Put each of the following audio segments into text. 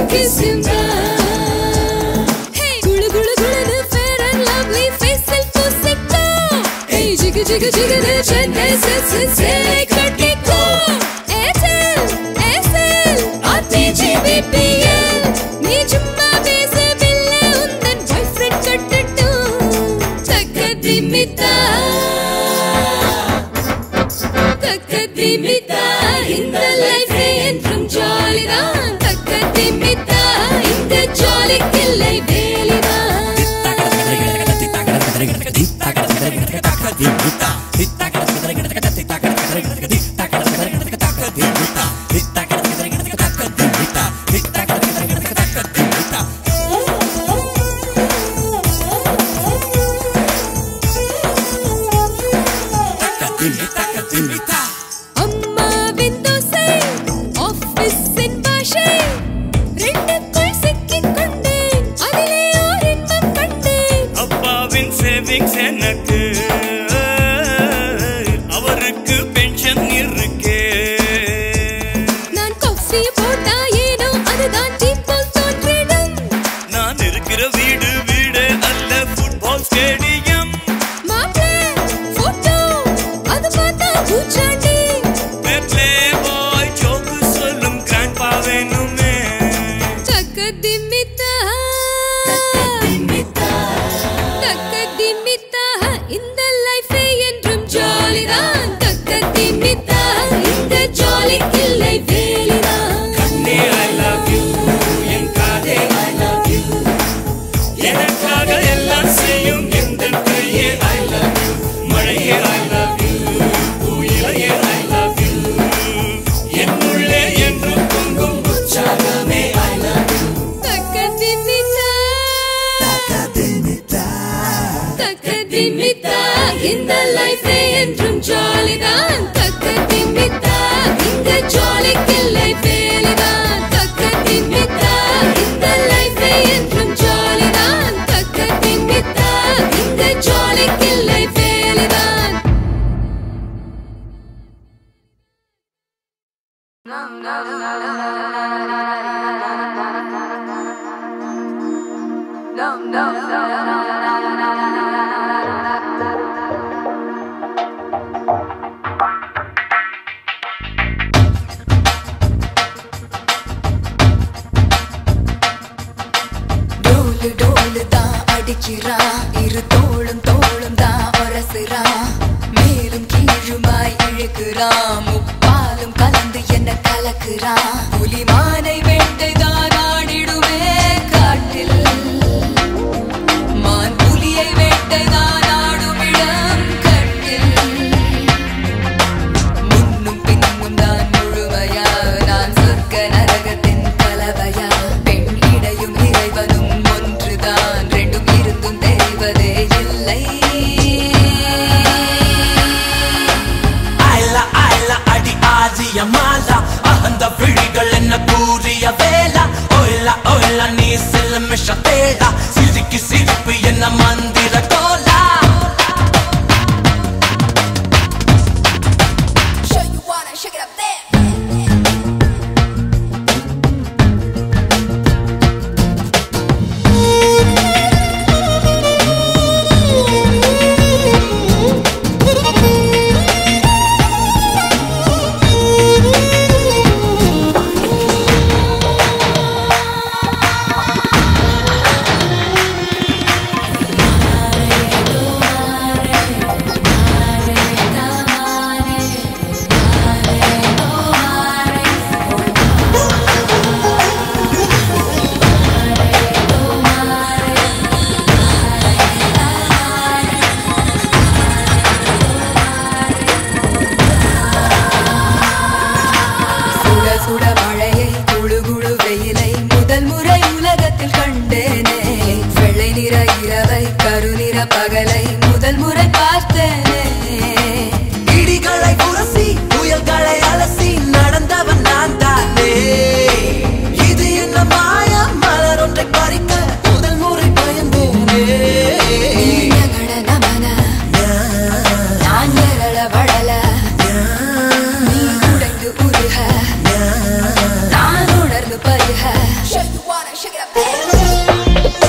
kiss him back. Hey, gulu gulu gulu, fair and lovely, face il fusiko. Hey, jigga jigga jigga, the Chennai says it's a katiko. Airtel, Aircel, RTGBPL. நீ சும்மா பேசவில்லை, உந்தன் boyfriend கட்டட்டும். தக்கதிமிதா. தக்கதிமிதா, இந்த life என்றும் ஜாலிதான் தக்கதிமிதா, இந்த ஜாலிக்கில்லை வேலிதான் அம்மாவின் தோசை ஆபீஸின் பாஷை ரெண்டுக்குள் சிக்கிக் கொண்டேன் அதிலே ஓர் இன்பம் கண்டேன் அப்பாவின் சேவிங்ஸ் எனக்கு அவருக்கு பென்ஷன் இருக்கே நான் காஃபி போட்டா ஏனோ அதுதான் டீ போல் தோன்றிடும் நான் இருக்கிற வீடு வீடு அல்ல ஃபுட்பால் ஸ்டேடியம் மாப்பிள்ளை போட்டோ அது பார்த்தா பூச்சாண்டி பிளே பாய் ஜோக்கு சொல்லும் கிராண்ட்பா வேணுமே தக்கதிமித்தா தக்கதிமித்தா இந்த லைஃபே என்றும் ஜாலிதான் தக்கதிமித்தா இந்த ஜாலிக்கில்லை வேலிதான் கண்ணே ஐ லவ் யூ என் காதே ஐ லவ் யூ எனக்காக எல்லாம் செய்யும் எந்த கையே ஐ லவ் யூ மழையே ஐ லவ் யூ உயிரையே ஐ லவ் யூ என்னுள்ளே என்றும் பொங்கும் உற்சாகமே ஐ லவ் யூ தக்கதிமித்தா தக்கதிமித்தா இந்த லைஃபே என்றும் ஜாலிதான் தக்கதிமித்தா இந்த ஜாலிக்கில்லை வேலிதான் தக்கதிமித்தா இந்த லைஃபே என்றும் ஜாலிதான் தக்கதிமித்தா இந்த ஜாலிக்கில்லை வேலிதான் டோலு டோலு தான் அடிக்கிறான் இரு தோளும் தோளும் தான் உரசுறான் மேலும் கீழுமாய் இழுக்கிறான் முப்பாலும் கலந்து என்ன கலக்குறான் புலிமானை வேட்டைதான் ஆடிடுமே காட்டில் மான் புலியை வேட்டைதான் ஆடும் இடம் கட்டில் முன்னும் பின்னும் தான் முழுமையா நான் சொர்க்க நரகத்தின் கலவையா பெண் இடையும் இறைவனும் ஒன்றுதான் ரெண்டும் இருந்தும் தெரிவதே இல்லை ஐல ஐல அடி ஆதிய மாலா அகந்த விழிகள் என்ன கூறிய வேலா ஒயில ஒயில நீ சிலமிஷ தேடா சிரிக்கு சிரிப்பு என்ன மந்திர கோலா Show you wanna shake it up there. சுட சுட மழையை குழு குழு வெயிலை முதல் முறை உலகத்தில் கண்டேனே வெள்ளை நிற இரவை கருநிற பகலை முதல் முறை பார்த்தேனே இடிகளை உரசி புயல்களை அலசி நடந்தவன் நான் தானே இது என்ன மாயா மலர் ஒன்றை பறிக்க முதல் முறை பயந்தேனே நீண்டகட நமன நான் எரள வளல நீ உடைந்து உருக நான் உணர்ந்து பருக Show you wanna shake it up there.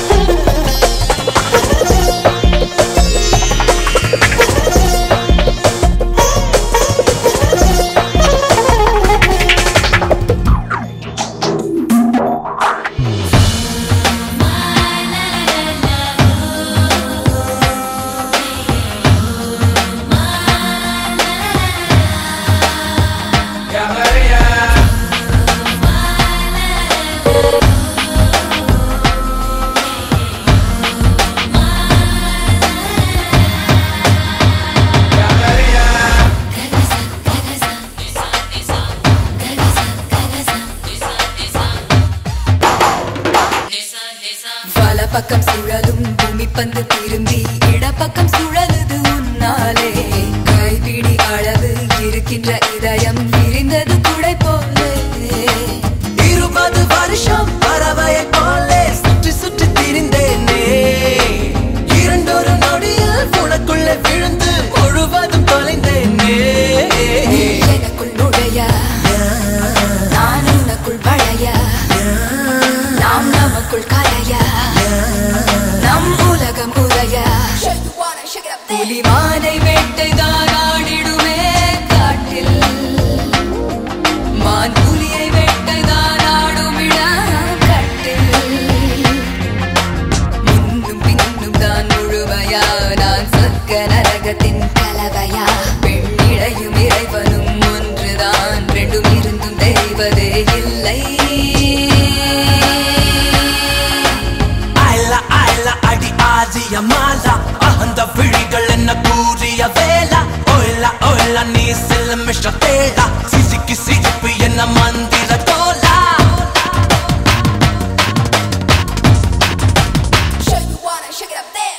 வலப்பக்கம் சுழலும் பூமி பந்து திரும்பி இடப்பக்கம் சுழலுது உன்னாலே கைப்பிடி அளவு இருக்கின்ற இதயம் விரிந்தது குடை போலே இருபது வருஷம் பறவையை போலே சுற்றி சுற்றி திரிந்தேனே இரண்டொரு நொடியில் உனக்குள்ளே விழுந்து முழுவதும் தொலைந்தேனே நீ எனக்குள் நுழைய நான் உனக்குள் வளைய நாம் நமக்குள் கலைய நம் உலகம் உரைய புலிமானை வேட்டைதான் ஆடிடுமே காட்டில் மான் புலியை வேட்டைதான் ஆடுமிட கட்டில் முன்னும் பின்னும் தான் முழுமையா நான் சொர்க்க நரகத்தின் கலவையா பெண்ணிடையும் இறைவனும் ஒன்றுதான் ரெண்டும் இருந்தும் தெரிவதே இல்லை ஐல ஐல அடி ஆதிய மாலா அகந்த விழிகள் என்ன கூறிய வேலா ஓய்லா ஓய்லா நீ செல்ல மிஷ தேடா சிசிக்கு சிரிப்பு என்ன மந்திர கோலா Show you wanna shake it up there.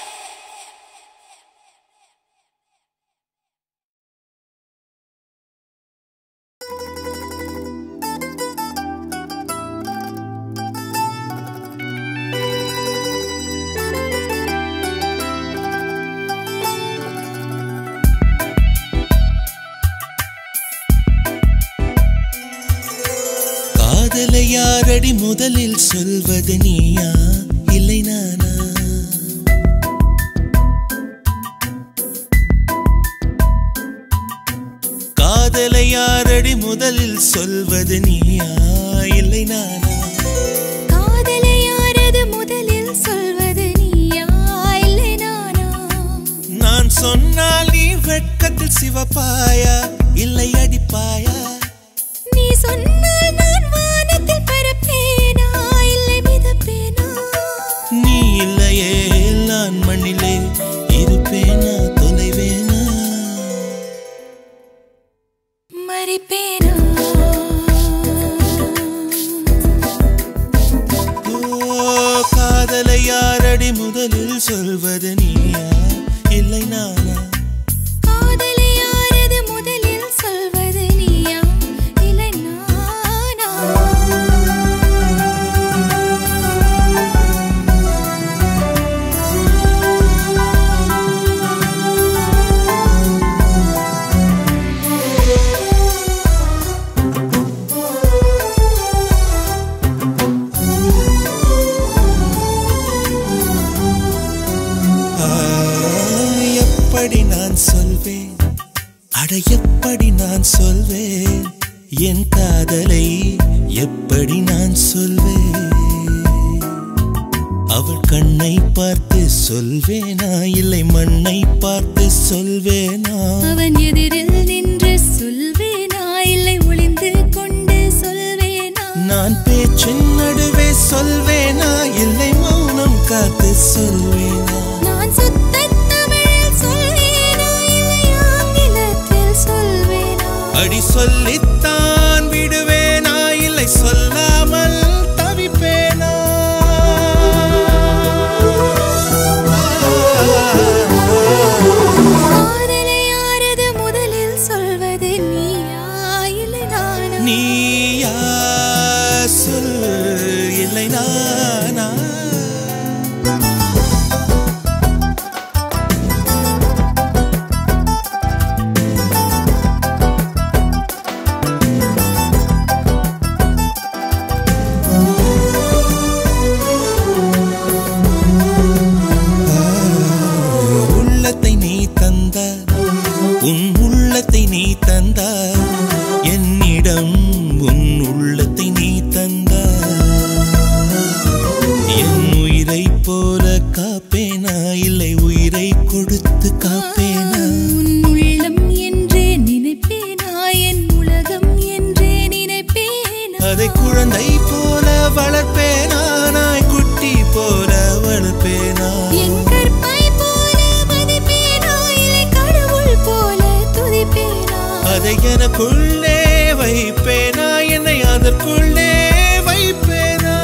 காதலை யாரடி முதலில் சொல்வது நீயா இல்லை நானா காதலை யாரடி முதலில் சொல்வது நீயா இல்லை நானா காதலை யாரது முதலில் சொல்வது நீயா இல்லை நானா நான் சொன்னால் நீ வெட்கத்தில் சிவப்பாயா இல்லை அடிப்பாயா நீ சொன்னால் நான் வானத்தில் பரப்பேனா இல்லை மிதப்பேனா நீ இல்லையே நான் மண்ணிலே இருப்பேனா தொலைவேனா மறிப்பேனா ஓ காதலை யாரடி முதலில் சொல்வது நீயா இல்லை நானா காதலை யாரது முதலில் சொல்வது நீயா இல்லை நானா ஆ, எப்படி நான் சொல்வேன் அட எப்படி நான் சொல்வேன் என் காதலை எப்படி நான் சொல்வேன் அவள் கண்ணை பார்த்து சொல்வேனா இல்லை மண்ணை பார்த்து சொல்வேனா அவன் எதிரில் நின்று சொல்வேனா இல்லை ஒளிந்து கொண்டு சொல்வேனா நான் பேச்சின் நடுவே சொல்வேனா இல்லை மௌனம் காத்து சொல்வேனா நான் சுத்த தமிழில் சொல்வேனா இல்லை ஆங்கிலத்தில் சொல்வேனா அடி சொல்லித்தான் விடுவேனா இல்லை சொல்லாமல் தவிப்பேனா காதலை யாரது முதலில் சொல்வது நீயா இல்லை நானா நீயா சொல் இல்லை நானா காதலை அதை எனக்குள்ளே வைப்பேனா என்னை அதற்குள்ளே வைப்பேனா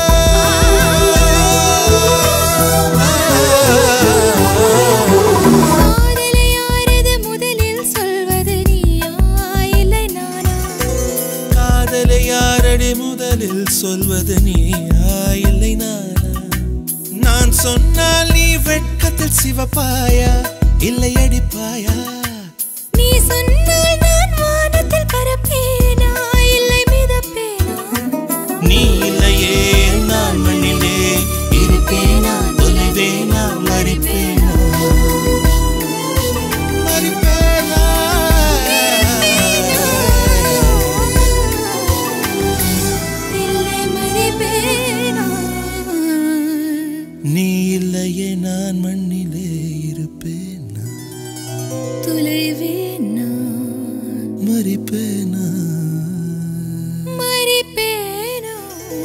காதலை யாரது முதலில் சொல்வது நீயா இல்லை நானா காதலை யாரடி முதலில் சொல்வது நீயா இல்லை நானா நான் சொன்னால் நீ வெட்கத்தில் சிவப்பாயா இல்லை அடிப்பாயா நீ சொன்னால் நான் வானத்தில் பறப்பேனா இல்லை மிதப்பேனா நீ இல்லையே நான் மண்ணிலே இருப்பேனா தொலைவேனா மறிப்பேனா மறிப்பேனா இல்லை மறிப்பேனா நீ இல்லையே நான் மண்ணிலே இருப்பேனா தொலைவேனா மறிப்பேனா மறிப்பேனா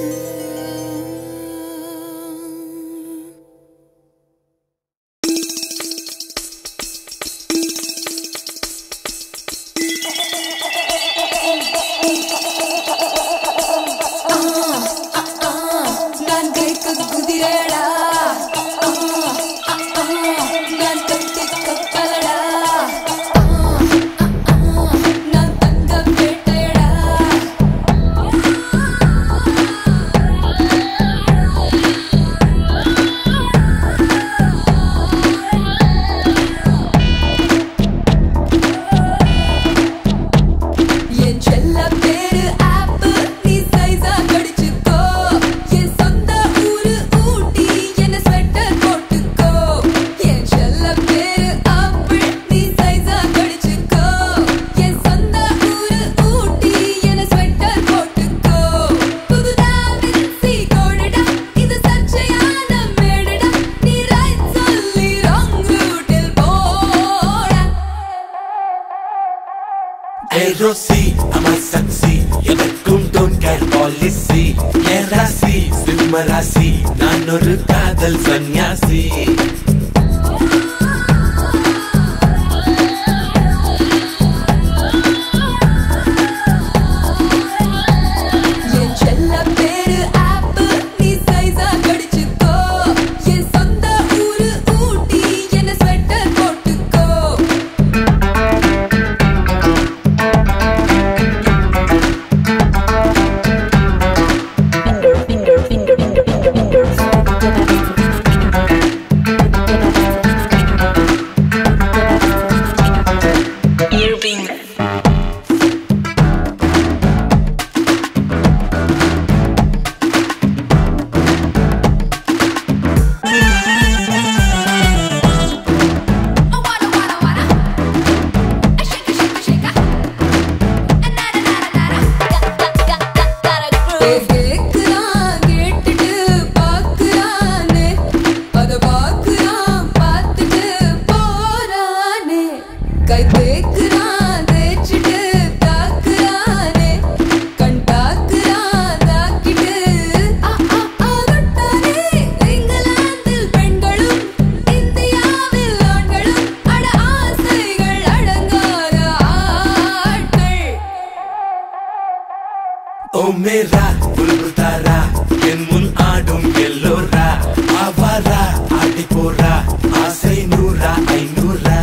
நான் கைக்கு குதிரடா நான் கத்தி கப்பலடா நான் தங்க வேட்டையடா என் செல்ல பேரு ஆப்பு நீ சைஸா கடிச்சுக்கோ என் சொந்த ஊரு ஊட்டி என்ன ஸ்வெட்டர் போட்டுக்கோ என் செல்ல பேரு ஆப்பிள் நீ சைஸா கடிச்சுக்கோ என் சொந்த ஊரு ஊட்டி என்ன ஸ்வெட்டர் போட்டுக்கோ புதுடா மிக்ஸி கோடடா இது சர்ச்சையான மேடடா நீ ரைட் சொல்லி ராங் ரூட்டில் போடா Hey Rosie, I'm a sexy எனக்கும் don't care policy என் ராசி சிம்ம ராசி நான் ஒரு காதல் சன்னியாசி என் செல்ல பேரு ஆப்பு நீ சைஸா கடிச்சுக்கோ என் சொந்த ஊரு ஊட்டி என்ன ஸ்வெட்டர் போட்டுக்கோ கேக்குறான் கேட்டுட்டு பாக்குறானே அத பாக்குறான் பார்த்துட்டு போறானே கை தேக்குறான் தேய்ச்சிட்டு தாக்குறானே கண் தாக்குறான் தாக்கிட்டு ஆ, ஆ, ஆகட்டானே இங்கிலாந்தில் பெண்களும் இந்தியாவில் ஆண்களும் அட ஆசைகள் அடங்காத ஆட்கள் ஓ மேரா புல்புல் தாரா என் முன் ஆடும் எல்லோரா ஆவாரா ஆடி போறா ஆசை நூறா ஐநூறா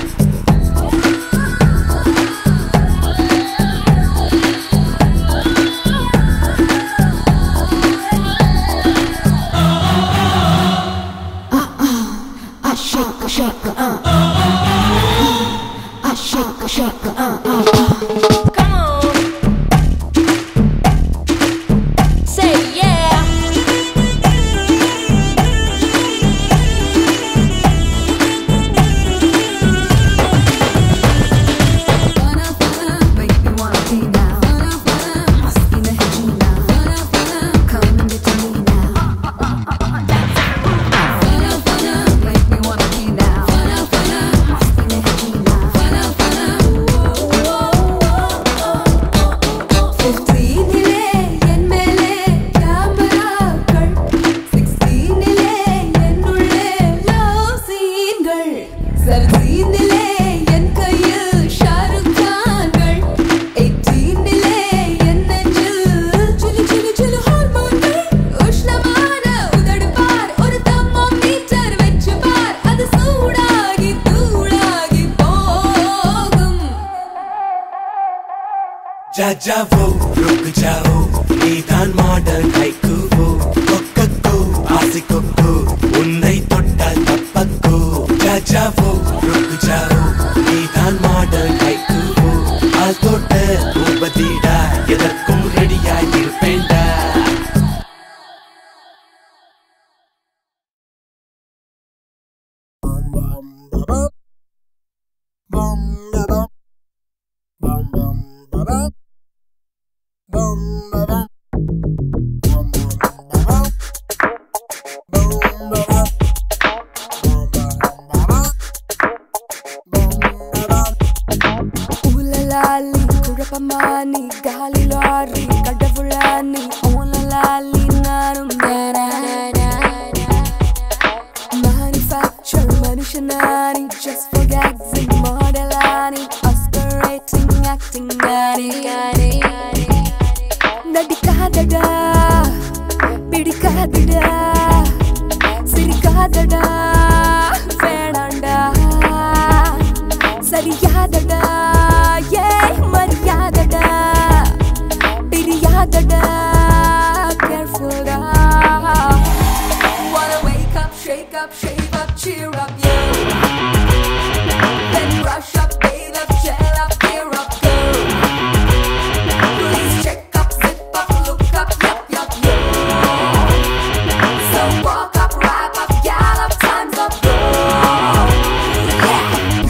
I shake, I shake, uh, I shake, I shake, uh, uh. Come on. Say yeah. Make me wanna be now. Must be the Come and get to me now. Make me wanna be now. Must be the जाओ रुक जाओ நீதான் modern ஹைக்கூவோ kho kho ஆசை கொக்கோ உன்னை தொட்டால் தப்பக்கோ ஜாவோ ருக் ஜாவோ நீதான் மாடர்ன் ஹைக்கூவோ ஆள் தொட்ட பூபதிடா எதற்கும் ரெடியாய் இருப்பேன்டா ఊలలాలి కుഴపమాని గాలిలారి కడవుళాని ఊలలాలి నాను మ్యానుఫ్యాక్చర్ మనుషనాని జస్ట్ ఫర్ గాగ్స్ అండ్ మోడలాని అస్పరేటింగ్ యాక్టింగ్ గాని నడికాదడా பிடிக்காதடா சிரிக்காதடா வேணாண்டா சரியாதடா ஏ மரியாதடா பிரியாதடா கேர்ஃபுல்டா Wanna wake up, shake up, shave up, cheer up, yo Then rush up, bathe up, gel up, gear up, go Please check up, zip up, look up, yup, yup, yo So walk up, wrap up, gallop, time's up, go Yeah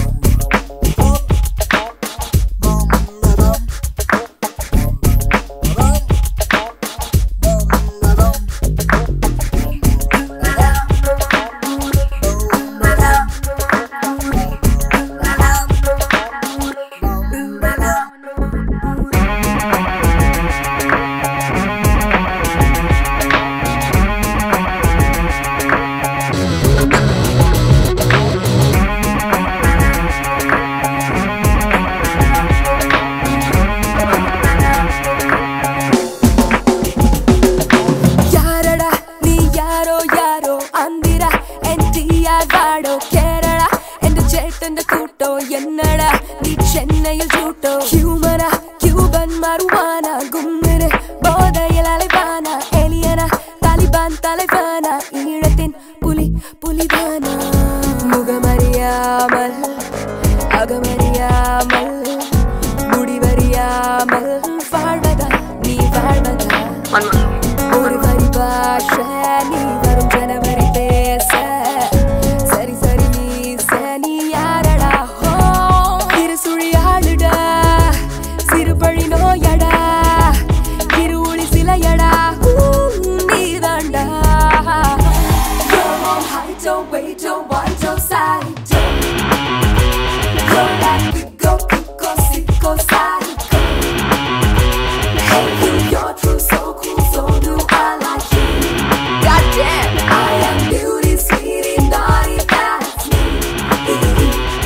யாரடா நீ யாரோ யாரോ അന്തിര എൻടിആർ വാടോ കേരള എന്റെ ചേട്ടന്റെ കൂട്ടോ എന്നടാ നീ ചെന്നൈയിൽ ചൂട്ടോ ഹ്യൂമന Cuban മറുവാന ഗുമ്മന് ബോധയിൽ അലവാന എലിയന Taliban തലവാന ഈഴത്തിൻ പുലി പുലിദാന മുഖമറിയാമൽ അകമറിയാമൽ முடிவறியாமல் வாழ்வதா நீ வாழ்வதா ஒரு வரி பாஷ நீ வரும் ஜனவரி பேச சரி சரி மீச நீ யாரடா ஹோ இரு சுழியாளுடா சிறுபழி நோயடா இரு ஒளி சிலையடா ஊ, நீதாண்டா You're on high, don't wait, don't want, don't side, don't You're that pico, pico, sicko, psycho Hey you, you're true, so cool, so do I like you Goddamn, I am beauty, sweetie, naughty, that's me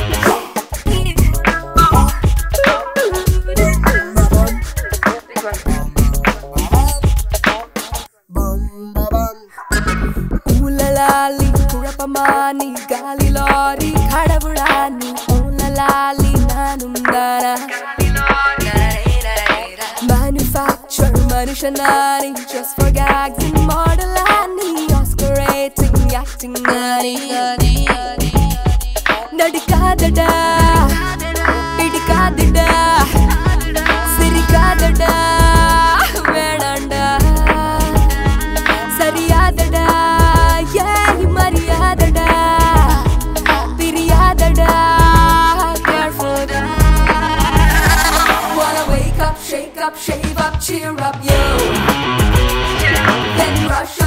ఊలలాలి కుഴపమాని గాలిలారి కడవుడాని ఊలలాలి నానున్నానా Manufacture మనుషనాని just for gags and modelani Oscar-rating acting అని నడికాదడా పిడికాదడా సిరికాదడా వేణాండా சரியாதடா ஏய் மரியாதடா பிரியாதடா careful Wanna wake up, shake up, shave up, cheer up, yo Then rush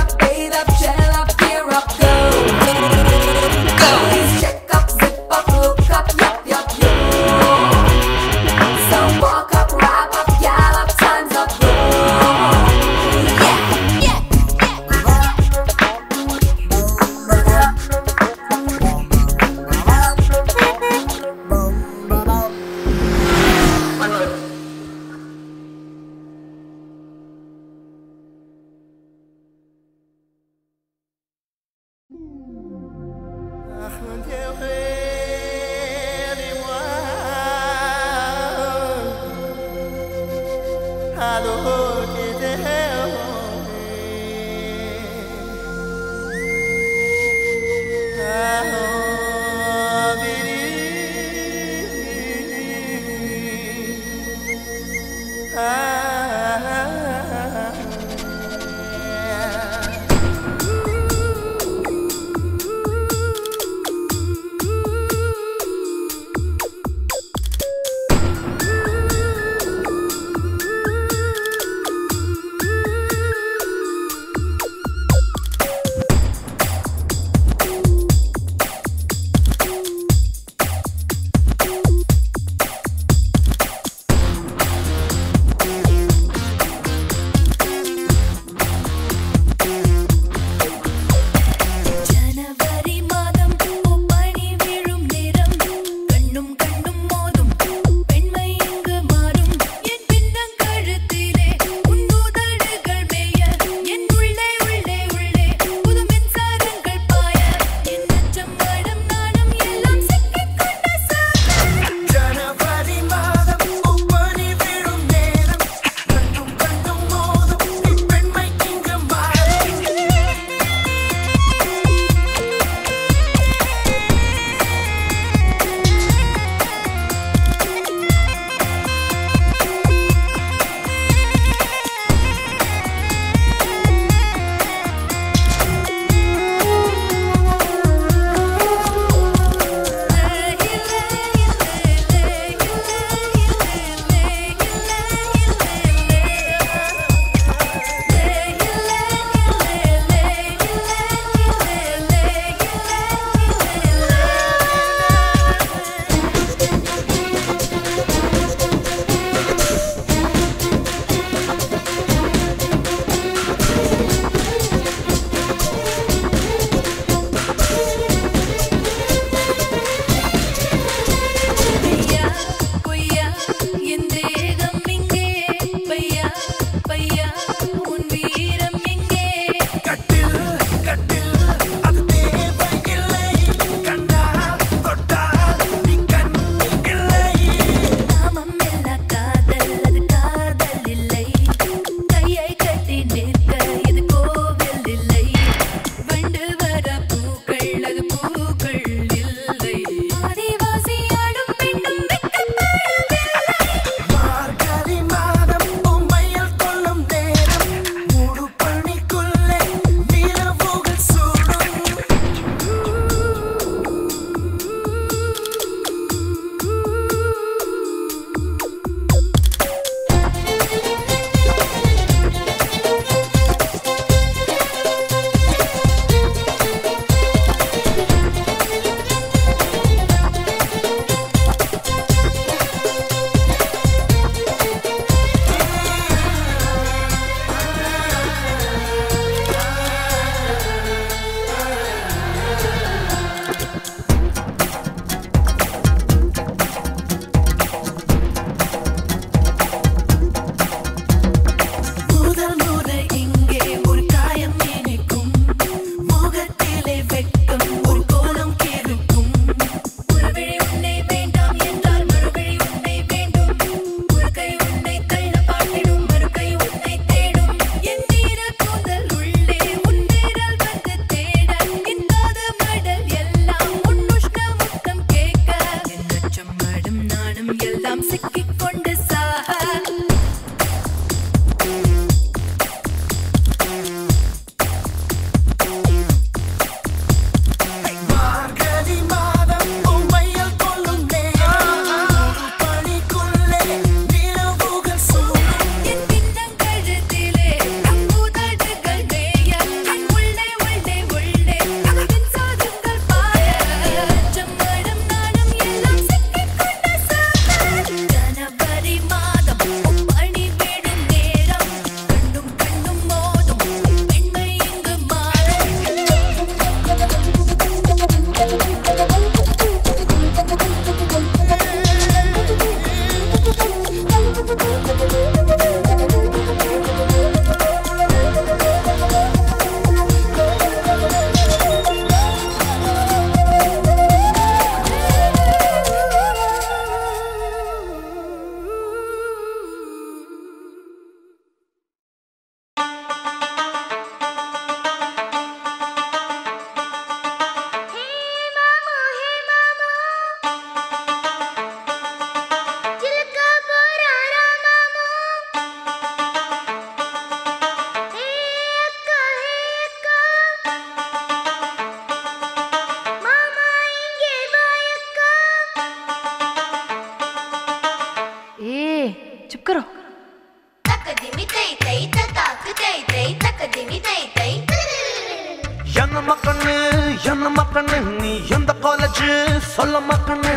என்ன மக்கண்ணு என்ன மக்கண்ணு நீ எந்த college சொல்ல மக்கண்ணு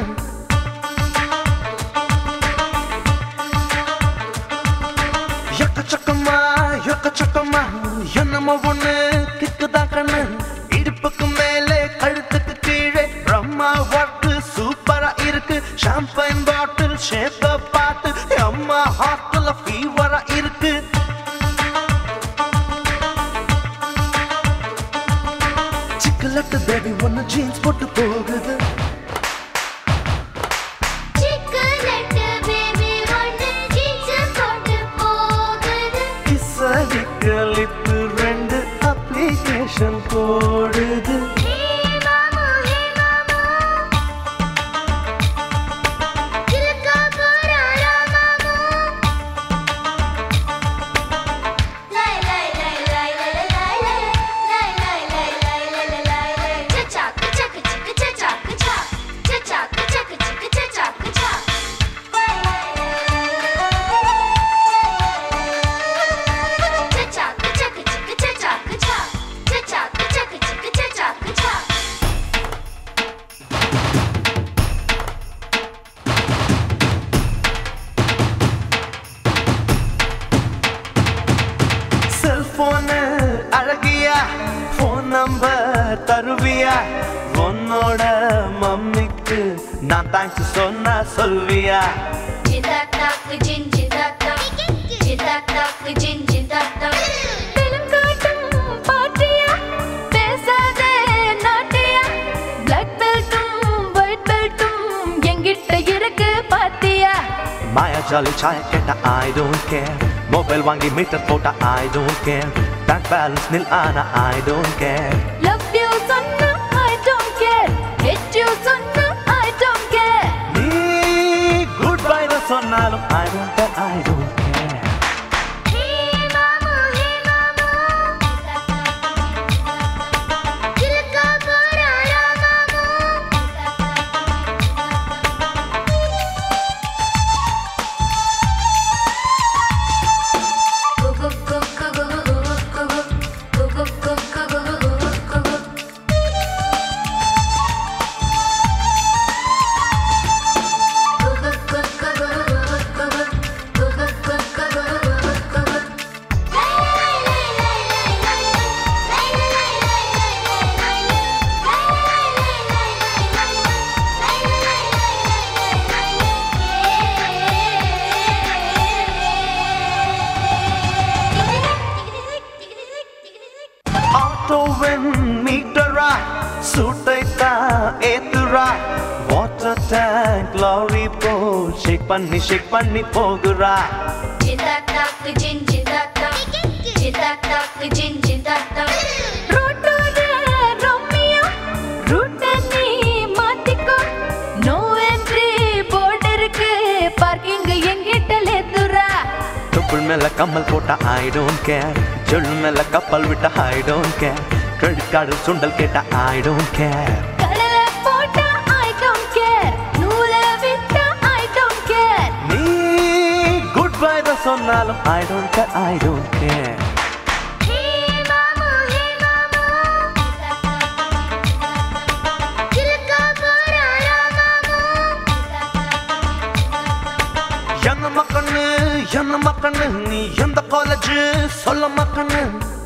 எக்கச்சக்கமா எக்கச்சக்கமா என்னமோ ஒண்ணு கிக்குதான் கண்ணு இடுப்புக்கு மேலே கழுத்துக்கு கீழே பிரம்மா ஒர்க்கு சூப்பரா இருக்கு ஷாம்பைன் பாட்டில் ஷேப்ப பார்த்து அம்மா ஹாஸ்டல்ல ஃபீவரா இருக்கு சிக்கலட்டு பேபி ஒன்னு ஜீன்ஸ் போட்டு போகுது சிக்கலட்டு பேபி ஒன்று ஜீன்ஸ் போட்டு போகுது கிசரிக்கு லிப்பு ரெண்டு அப்ளிகேஷன் போடுது ஹே மாமு ஹே மாமு கிழக்கா போறாரா மாமு லை லை லை லை லை லை லை லை லை லை லை லை லை சச்சா சச்சா சச்சா சச்சா சச்சா சச்சா சச்சா சச்சா சச்சா செல்போனு அழகியா போன் நம்பர் தருவியா உன்னோட மம்மிக்கு நான் தேங்க்ஸ் சொன்னா சொல்வியா பெரும் காட்டும் பாட்டியா பேசாதே நாட்டியா பிளாக் பெல்ட்டும் ஒயிட் பெல்ட்டும் எங்கிட்ட இருக்கு பாத்தியா மாயா ஜாலி சாய கேட்ட ஐ டோன்ட் கேர் மொபைல் வாங்கி மீட்டர் போட்ட I don't care bank balance nil ஆனா I don't care love you சொன்னா I don't care hate you சொன்னா ஐ டோன்ட் கேர் நீ குட் பை சொன்னாலும் I don't care I don't care ஆட்டோவின் மீட்டரா சூட்டை தான் ஏத்துறா வாட்டர் டேங்க் லாரி போ ஷேக் பண்ணி ஷேக் பண்ணி போகுறா ரோட்டோட ரோமியோ ரூட்ட நீ மாத்திக்கோ நோ என்ட்ரி போர்டு இருக்கு பார்க்கிங் எங்கிட்ட லேத்துறா தொப்புள் மேல கம்மல் போட்ட ஐ டோன்ட் கேர் ஜொல் மேல கப்பல் விட்ட I don't care credit card சுண்டல் கேட்ட ஐ டோன்ட் கேர் கடல போட்டா ஐ டோன்ட் கேர் நூல விட்டா ஐ டோன்ட் கேர் நீ குட் பை சொன்னாலும் I don't care I don't care என்ன மக்கண்ணு என்ன மக்கண்ணு நீ எந்த காலேஜ் சொல்ல மக்கண்ணு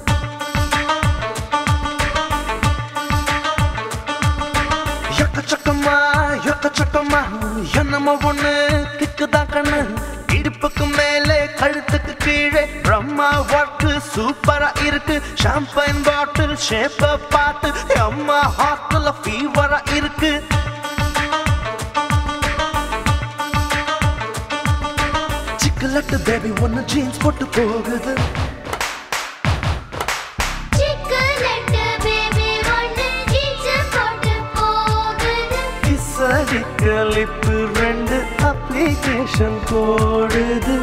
எக்கச்சக்கமா எக்கச்சக்கமா என்னமோ ஒண்ணு கிக்குதான் கண்ணு இடுப்புக்கு மேலே கழுத்துக்கு கீழே பிரம்மா ஒர்க்கு சூப்பரா இருக்கு ஷாம்பைன் பாட்டில் ஷேப்ப பார்த்து அம்மா ஹாஸ்டல்ல ஃபீவரா இருக்கு சிக்கலட்டு பேபி ஒன்னு ஜீன்ஸ் போட்டு போகுது கிசரிக்க லிப்பு ரெண்டு அப்ளிகேஷன் போடுது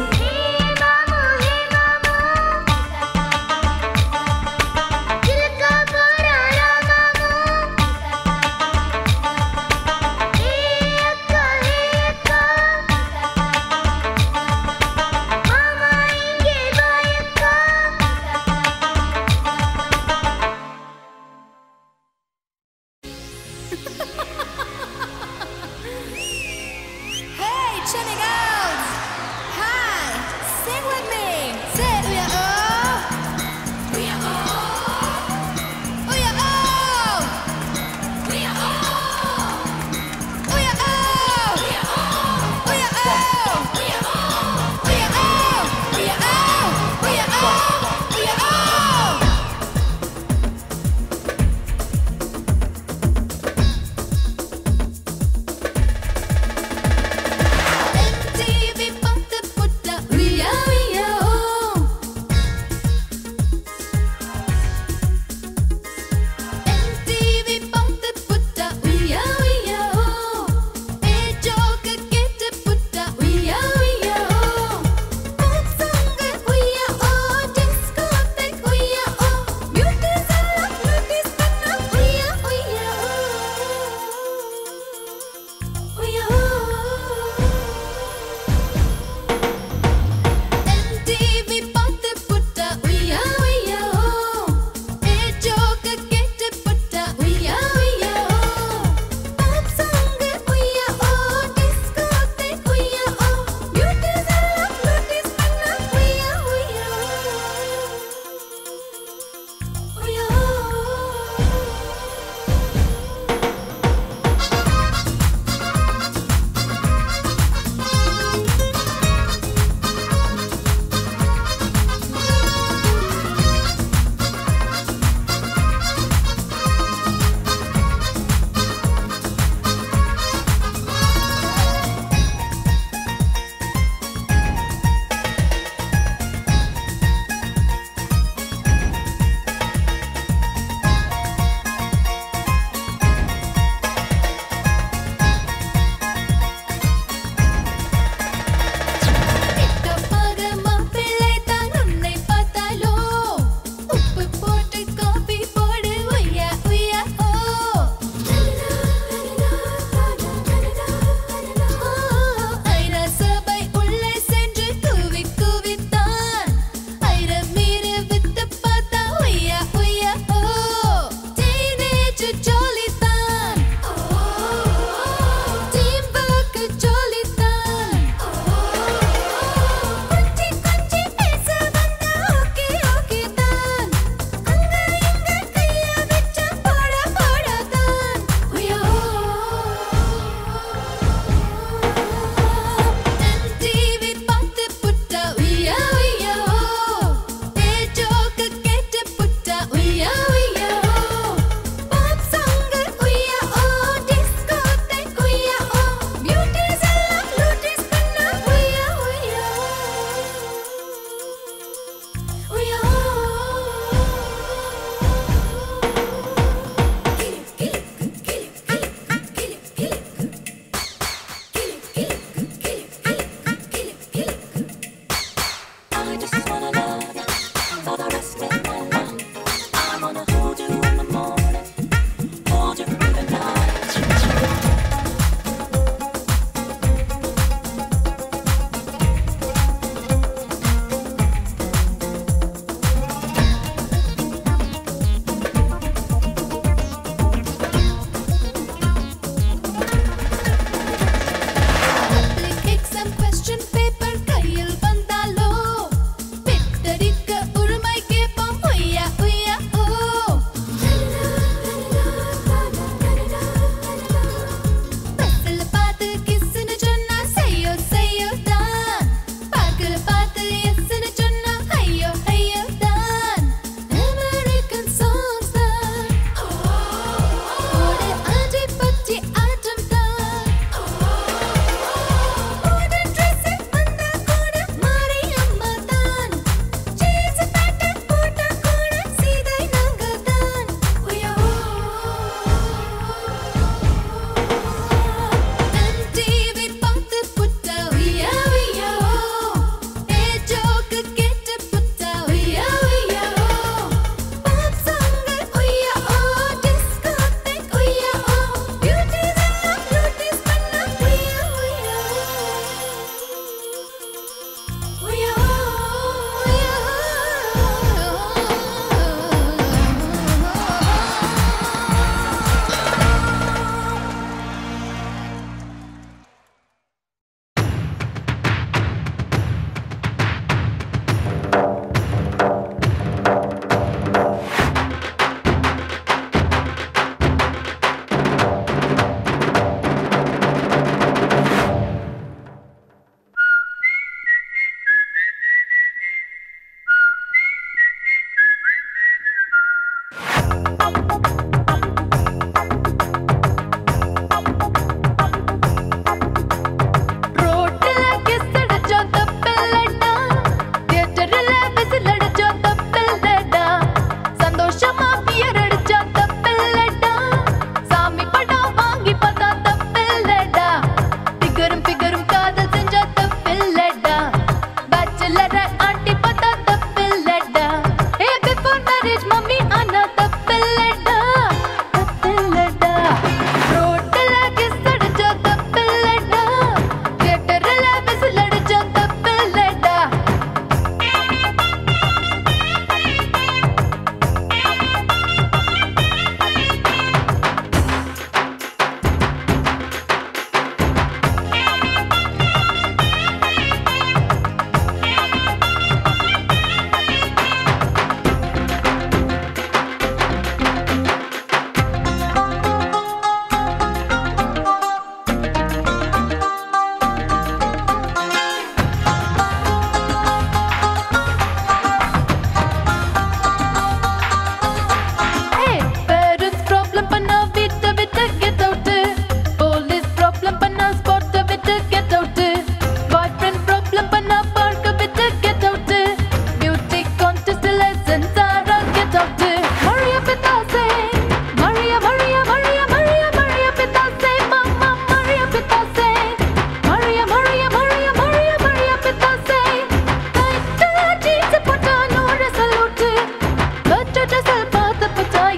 மாமா இங்கே வாயக்கா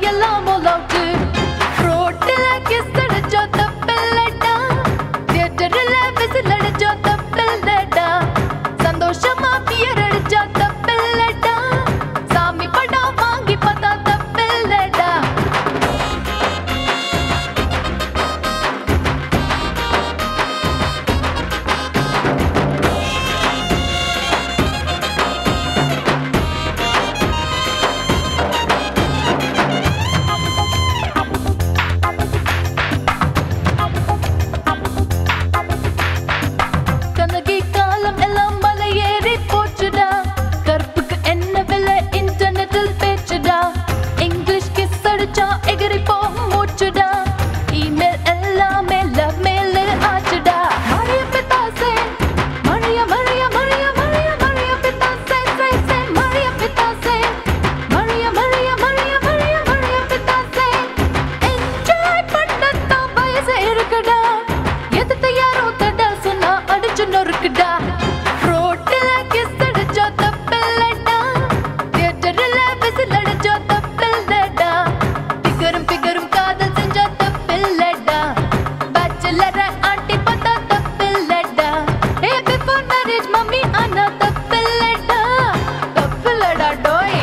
எல்லாம் all out. ரோட்டுல kiss அடிச்சா தப்பில்லடா. தியேட்டர்ல whistle அடிச்சா தப்பில்லடா. சந்தோஷமா beer அடிச்சா தப்பில்லடா. சாமி படம் வாங்கி பார்த்தா தப்பில்லடா. கண்ணகி காலம் எல்லாம் மலையேறி போச்சுடா கற்புக்கு என்ன விலை இன்டர்நெட்டில் பேச்சுடா இங்கிலீஷ் கிஸ் அடிச்சா எகிரி போகும் மூச்சுடா இமெயில் எல்லாமே லவ் மெயில் ஆச்சுடா மழைய பித்தாசே மழைய மழைய மழைய மழைய மழைய பித்தாசே சே சே மழைய பித்தாசே மழைய மழைய மழைய மழைய மழைய பித்தாசே என்ஜாய் பண்ணத்தான் வயசு இருக்குடா எதிர்த்து யாரோ தடா சொன்னா அடிச்சு நொறுக்குடா ரோட்டுல கிஸ் அடிச்சா தப்பில்லடா தியேட்டர்ல விசில் அடிச்சா தப்பில்லடா பிகரும் பிகரும் காதல் செஞ்சா தப்பில்லடா பேச்சுலர ஆண்டி பார்த்தா தப்பில்லடா ஏ பிஃபோர் மேரேஜ் மம்மி ஆனா தப்பில்லடா தப்பில்லடா டோய்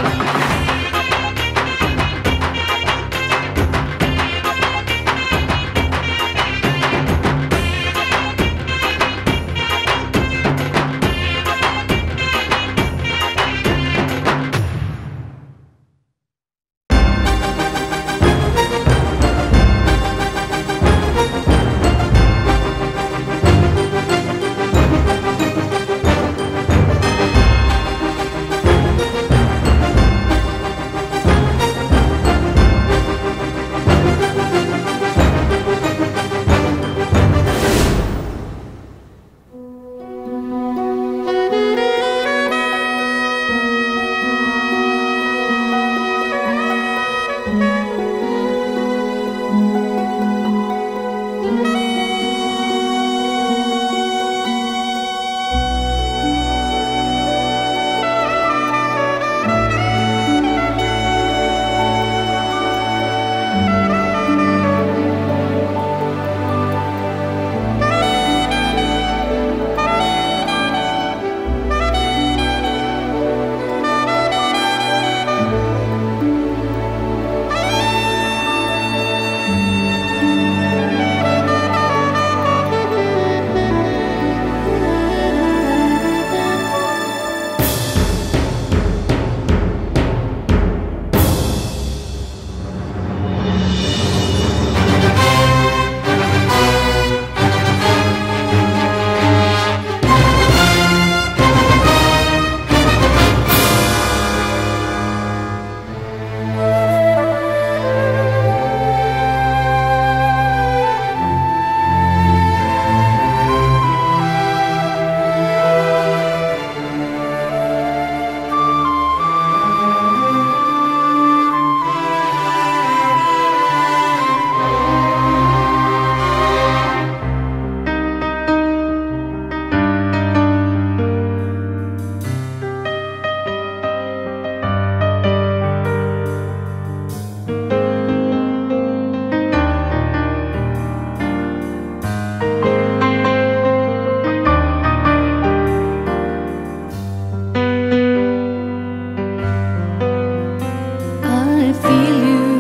I feel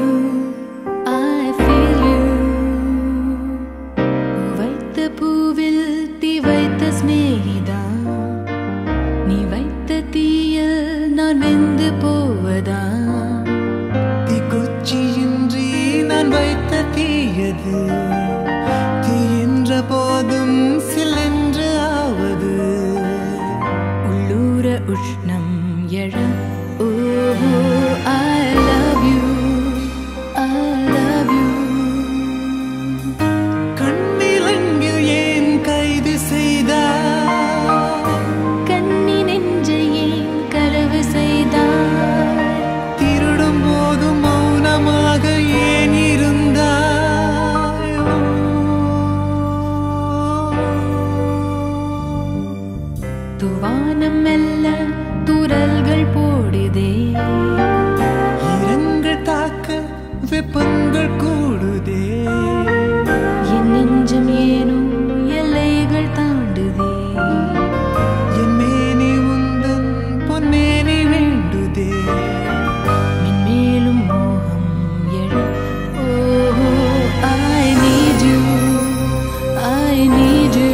you, I feel you. வைத்த பூவில் தீ வைத்த சிநேகிதா நீ வைத்த தீயில் நான் வெந்து போவதா தீக்குச்சியின்றி நான் வைத்த தீயது தீயின்ற போதும் சிலென்று ஆவது உள்ளூர உஷ்ணம் எழ ஓஹோ I love you, I love you. கண்ணிலங்கில் ஏன் கைது செய்தார் கன்னி நெஞ்சை ஏன் கலவு செய்தாய் திருடும் போதும் மௌனமாக ஏன் இருந்தாய் துவானம் மெல்ல துரல்கள் போடுதே இரங்கள் தாக்க வெப்பங்கள் கூடுதே என் நெஞ்சம் ஏனோ எல்லைகள் தாண்டுதே என் மேனி உந்தன் பொன்னேனி வேண்டுதே மென்மேலும் மோகம் எழ ஓஹோ I need you I need you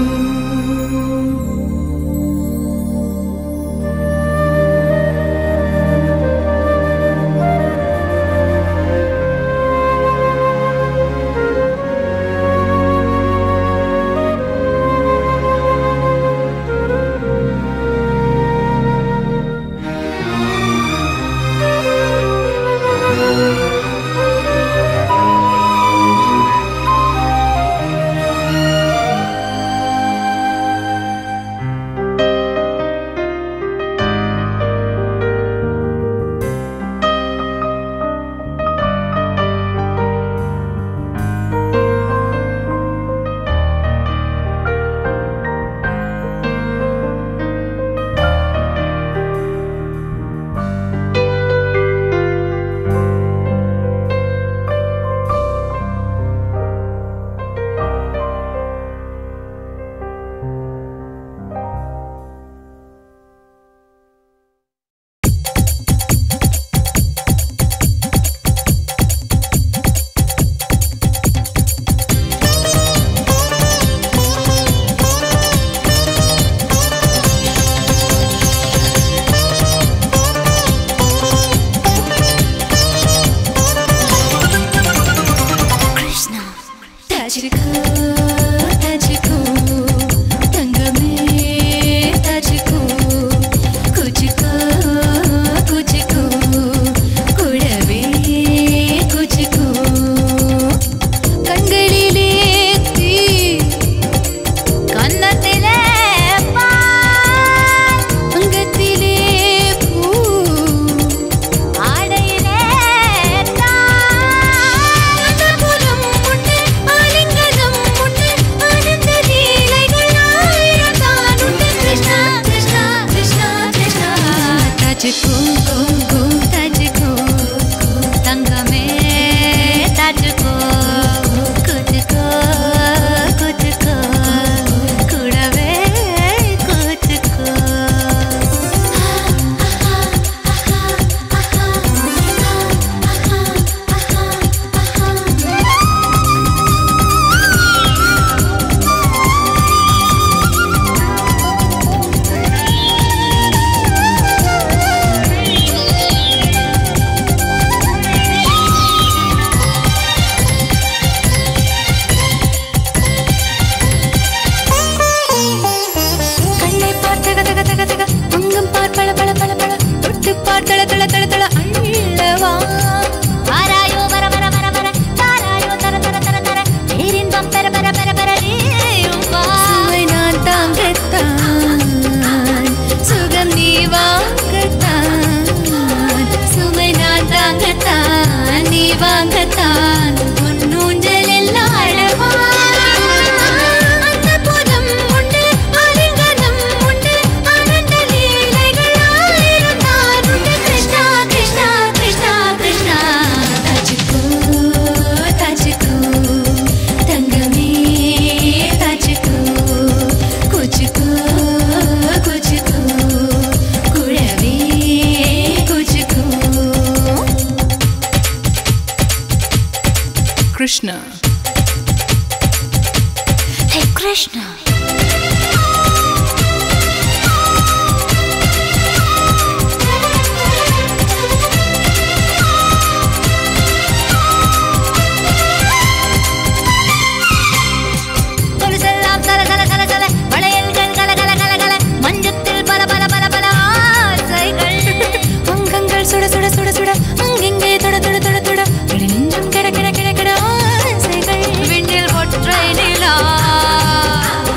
தச்சுக்கோ தச்சுக்கோ தங்கமே தச்சுக்கோ குச்சிக்கோ குச்சிக்கோ குழவே குச்சிக்கோ கண்களிலே தீ கன்னத்திலே பால் அங்கத்திலே பூ ஆடையிலே தாளபுரம் உண்டு ஆலிங்கனம் உண்டு ஆனந்த லீலைகள் ஆயிரம் தான் உண்டு கிருஷ்ணா கிருஷ்ணா கிருஷ்ணா கிருஷ்ணா தச்சுக்கோ கோ தச்சுக்கோ தங்கமே தச்சுக்கோ குச்சுக்கோ குச்சுக்கோ கூடவே குச்சுக்கோ கண்ணை பார் தக தக தக தக அங்கம் பார் பள பள பள பள தொட்டு பார் தள தள தள தள அள்ளவா வாராயோ வர வர வர வர தாராயோ தர தர தர தர பேரின்பம் பெற பெற பெற பெற நீயும் வா சுவை நான் தாங்கத்தான் சுகம் நீ வாங்கத்தான் சுமை நான் தாங்கத்தான் நீ வாங்கத்தான் பொன்னூஞ்சல் எல்லாம் அழவா அன்னபுரம் உண்டு ஆலிங்கனம் உண்டு ஆனந்த லீலைகள் ஆயிரம் தான் உண்டு கிருஷ்ணா கிருஷ்ணா கிருஷ்ணா கிருஷ்ணா தச்சுக்கோ தச்சுக்கோ தங்கமே தச்சுக்கோ குச்சுக்கோ குச்சுக்கோ குழவே குச்சுக்கோ Krishna. Hey Krishna. கொலுசெல்லாம் சல சல சல சல வளையல்கள் கல கல கல கல மஞ்சத்தில் பல பல பல பல ஆசைகள் அங்கங்கள் சுட சுட சுட சுட அங்கிங்கே தொட தொட தொட தொட இடி நெஞ்சம் கிட கிட கிட கிட ஆசைகள் விண்ணில் ஒற்றை நிலா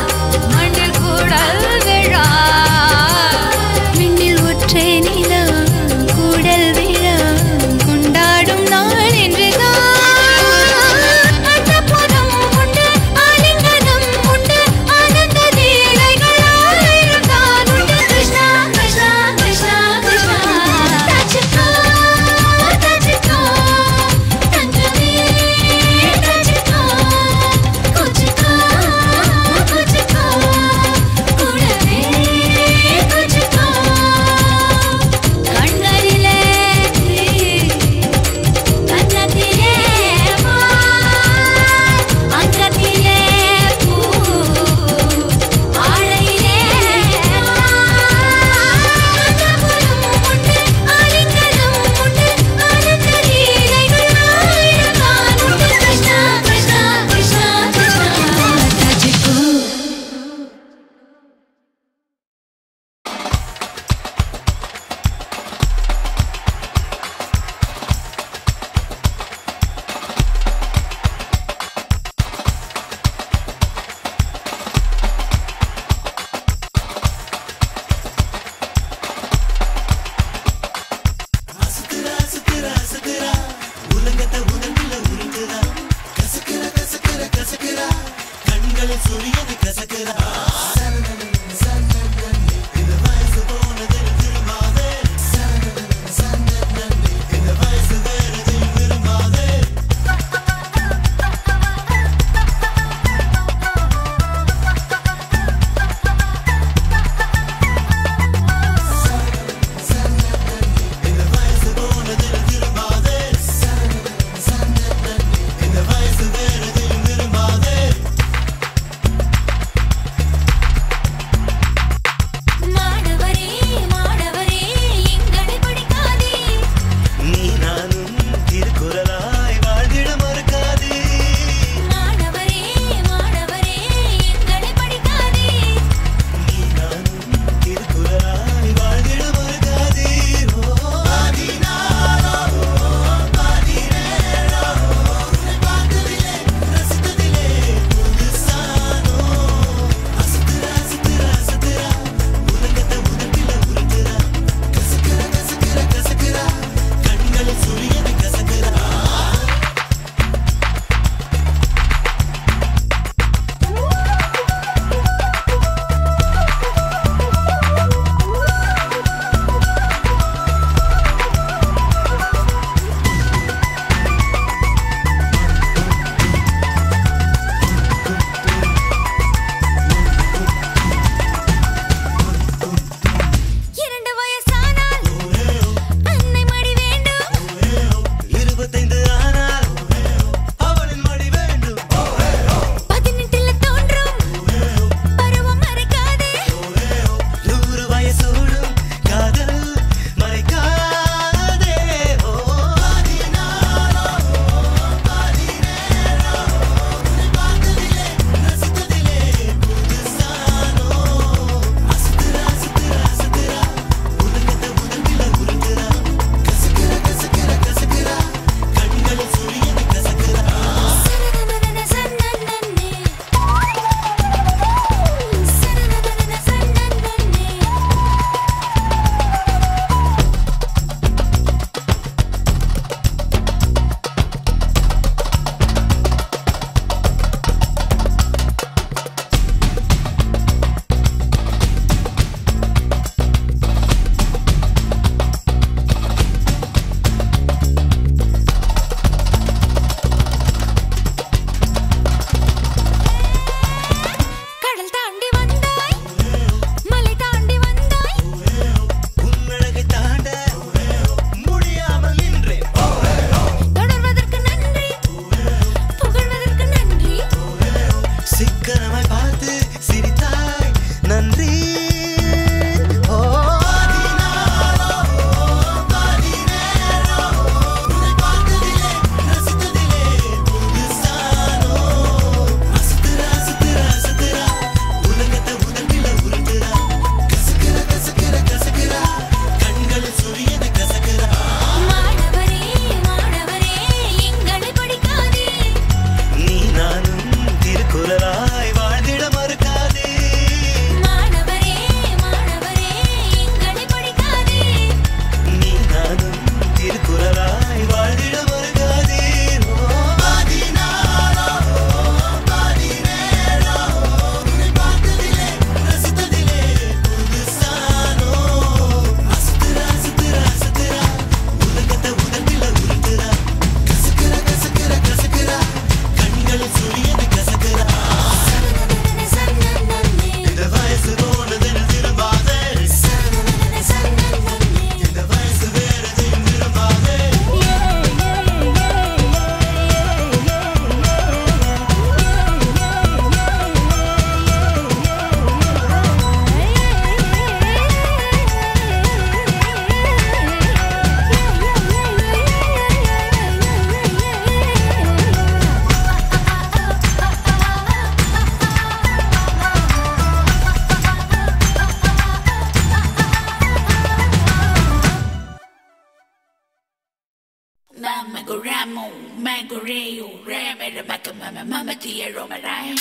Mama goramo, magoreo, ramera makamama, mama tia romarai.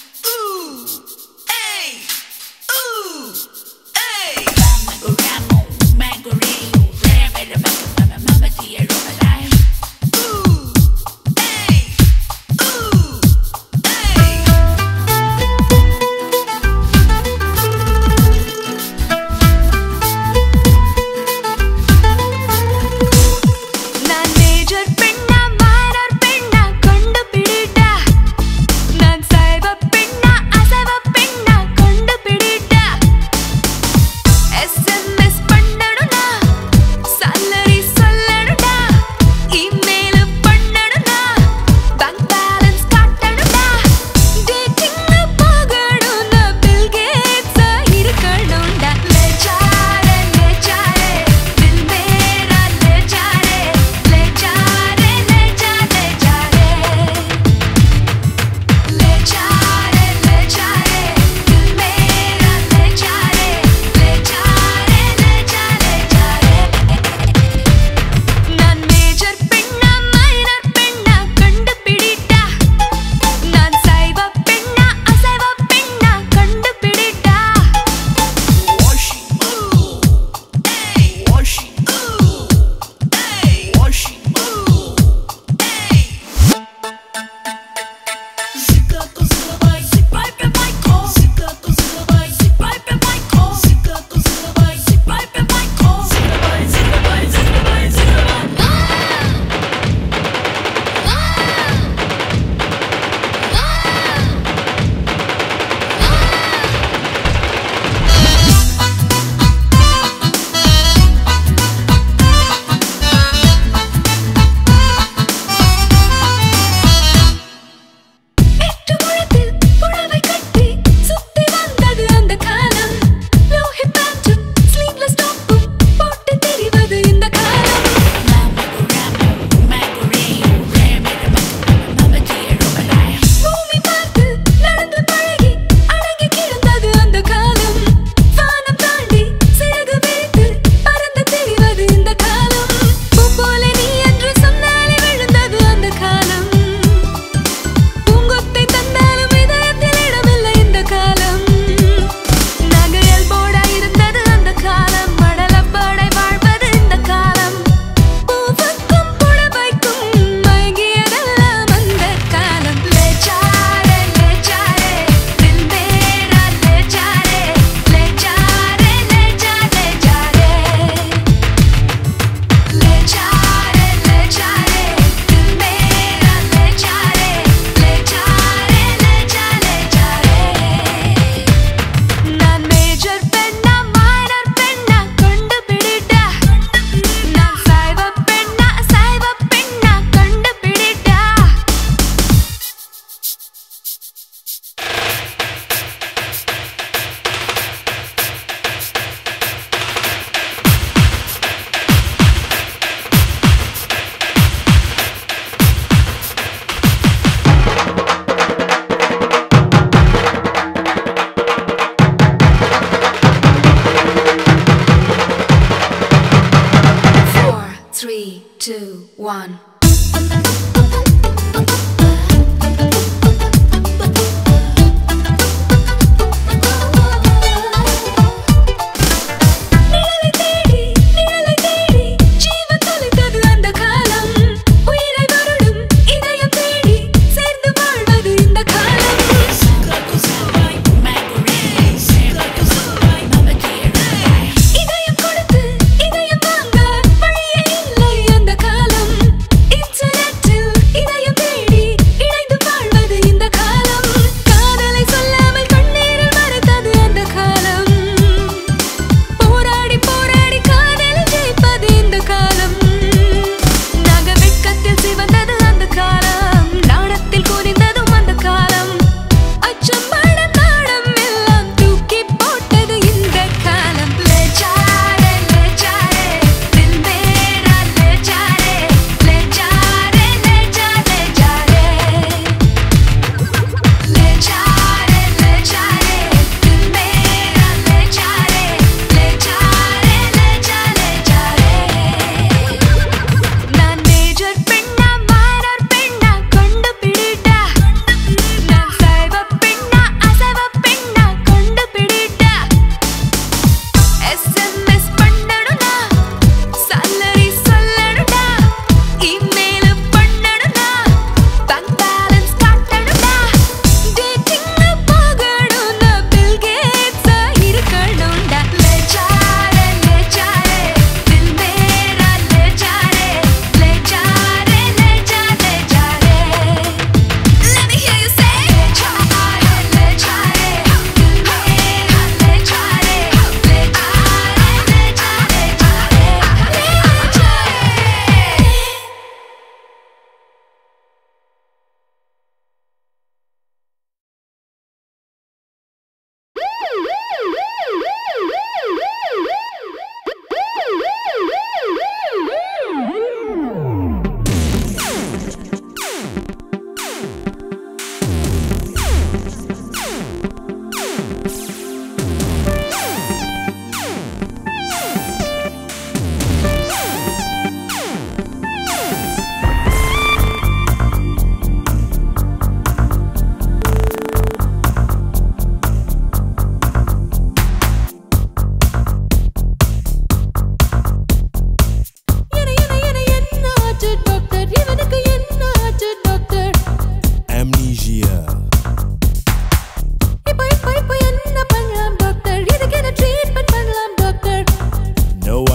Ooh, hey, ooh, hey. Mama goramo, magoreo, ramera makamama, mama tia romarai. Ooh, hey, ooh, hey.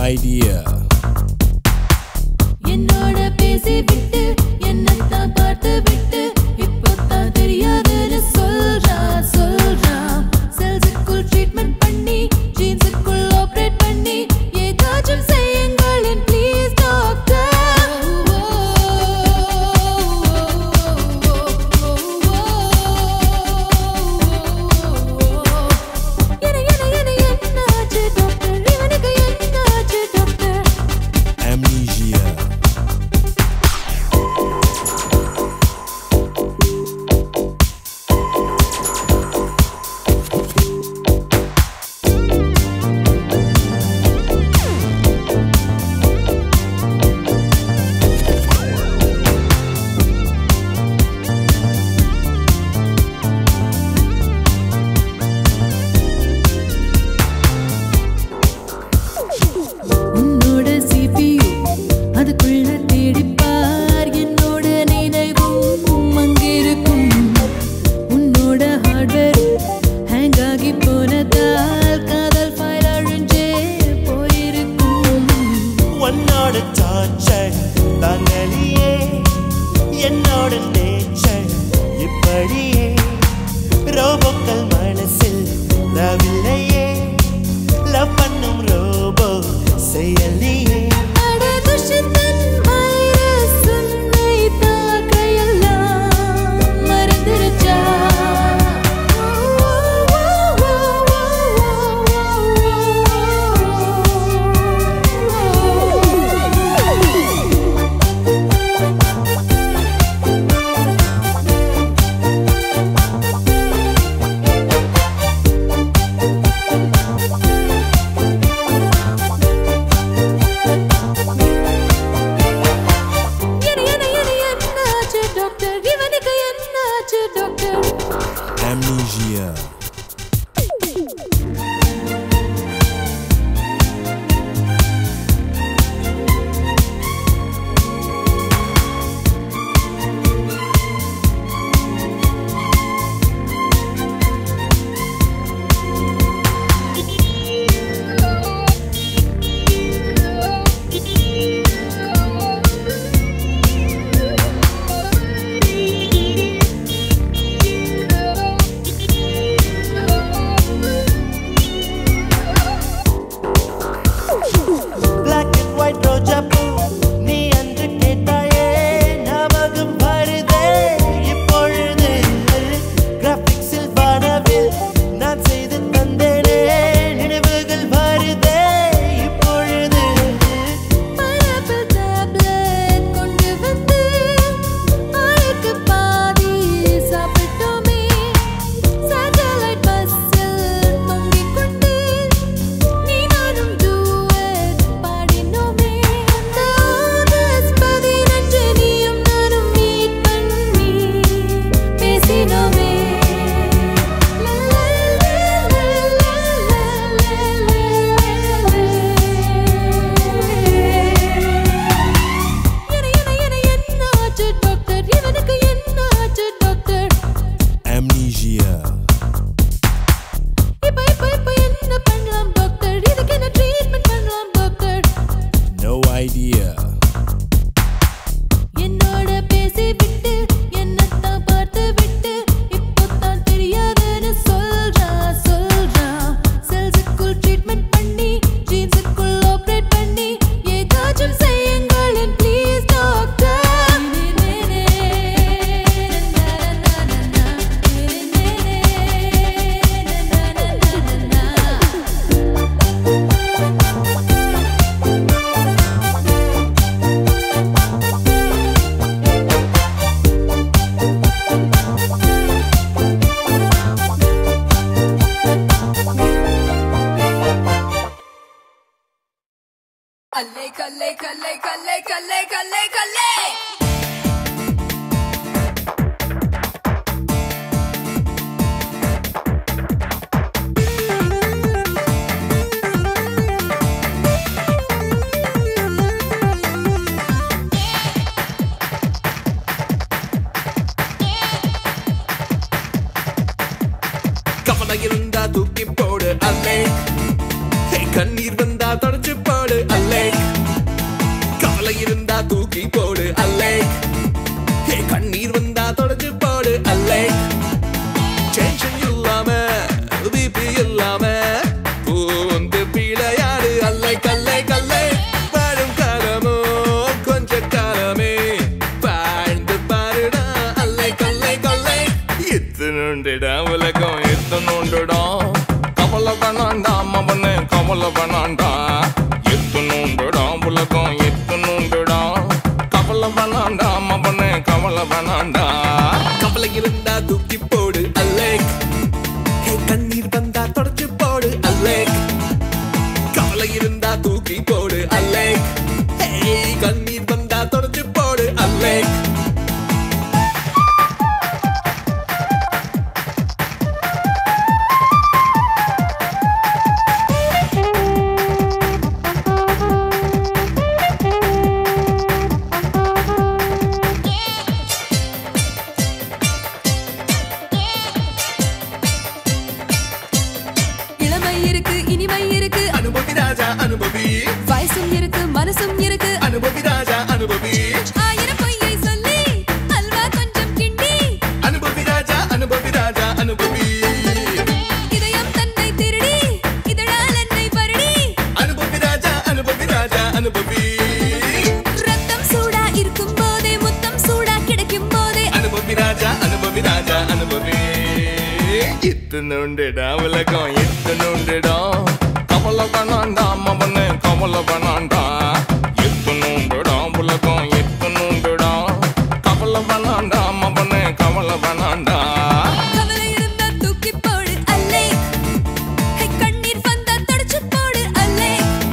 idea. என்னோட பேசி விட்டு என்னத்தான் பார்த்து விட்டு இப்போதான் தெரியாதுன்னு சொல்றா சொல்றா செல்ஸுக்குள் ட்ரீட்மெண்ட் பண்ணி ஜீன்ஸுக்குள் ஆப்ரேட் பண்ணி ஏதாச்சும் செய்யுங்களேன் ப்ளீஸ் டாக்டர் என்னாச்சு டாக்டர் இவனுக்கு என்னாச்சு டாக்டர் Amnesia. உன்னோட CPU அதுக்குள்ள தேடிப்பார் என்னோட நினைவும் அங்கிருக்கும் உன்னோட ஹார்ட்வேர் ஹேங் ஆகி போனதால் காதல் ஃபைல் அழிஞ்சே போயிருக்கும் உன்னோட டார்ச்சர் தாங்கலியே என்னோட நேச்சர் இப்படியே ரோபோக்கள் மனசில் ரவில்லையே லவ் பண்ணும் ரோபோ செயலியே அட துஷ்யந்தன் வைரஸ் உன்னை தாக்கையெல்லாம் மறந்துருச்சா என என என என்னாச்சு டாக்டர் இவனுக்கு என்னாச்சு doctor Amnesia. Black and white ரோஜா பூ நீ அன்று கேட்டாயே ஞாபகம் வருதே இப்பொழுது கிராபிக்ஸில் வானவில் நான் செய்து தந்தேனே நினைவுகள் வருதே இப்பொழுது பைனாப்பிள் டேப்லெட் கொண்டு வந்து ஆளுக்கு பாதி சாப்பிட்டோமே சேட்டலைட் பஸ்ஸில் தொங்கிக் கொண்டு நீ நானும் duet பாடினோமே அந்த ஆகஸ்ட் பதினஞ்சு நீயும் நானும் meet பண்ணி பேசினோமே என என என என்னாச்சு டாக்டர் இவனுக்கு என்னாச்சு டாக்டர் Amnesia. இப்ப இப்ப இப்ப என்ன பண்ணலாம் டாக்டர் இதுக்கு என்ன ட்ரீட்மெண்ட் பண்ணலாம் டாக்டர் No idea. என்னோட பேசி விட்டு என்னத்தான் பார்த்து விட்டு இப்போதான் தெரியாதுன்னு சொல்றா சொல்றா செல்ஸுக்குள் ட்ரீட்மெண்ட் பண்ணி ஜீன்ஸுக்குள் ஆப்ரேட் பண்ணி ஏதாச்சும் செய்யுங்களேன் ப்ளீஸ் டாக்டர் கல்லே கல்லே கல்லே கல்லே கல்லே கல்லே கல்லே கவலை இருந்தா தூக்கி போடு அல்லே கண்ணீர் வந்தா வந்தா தொடச்சு போடு அல்லே கவலை இருந்தா தூக்கி போடு அல்லே ஹே கண்ணீர் வந்தா தொடச்சு போடு அல்லே டென்ஷன் இல்லாம பிபி இல்லாம பூந்து பிழையாடு அல்லை கல்லை கல்லை வாழும் காலமோ கொஞ்ச காலமே வாழ்ந்து பாருடா அல்லை கல்லை கொல்லை இத்தனுண்டுடா உலகம் இத்தனுண்டுடா கவலை வேணாண்டா மவனே கவலை வேணாண்டா இத்தனுண்டுடா உலகம் இத்தனுண்டுடா கவலை வேணாண்டா மவனே கவலை வேணாண்டா கவலை இருந்தா தூக்கி போடு அல்லே ஹே கண்ணீர் வந்தா தொடச்சு போடு அல்லே கவலை இருந்தா தூக்கி போடு அல்லே ஹே கண்ணீர் வந்தா தொடச்சு போடு அல்லே இளமை இருக்கு இனிமை இருக்கு அனுபவி ராஜா அனுபவி வயசும் இருக்கு மனசும் இருக்கு அனுபவி ராஜா அனுபவி ஆயிரம் பொய்யை சொல்லி அல்வா கொஞ்சம் கிண்டி அனுபவி ராஜா அனுபவி ராஜா அனுபவி இதயம் தன்னை திருடி இதழால் என்னை வருடி அனுபவி ராஜா அனுபவி ராஜா அனுபவி ரத்தம் சூடா இருக்கும் போதே முத்தம் சூடா கிடைக்கும் போதே அனுபவி ராஜா அனுபவி ராஜா அனுபவி இத்தனுண்டுடா உலகம் இத்தனுண்டுடா கவலை வேணாண்டா மவனே கவலை வேணாண்டா இத்தனுண்டுடா உலகம் இத்தனுண்டுடா கவலை வேணாண்டா மவனே கவலை வேணாண்டா கவலை இருந்தா தூக்கி போடு அல்லே ஹே, கண்ணீர் வந்தா தொடச்சு போடு அல்லே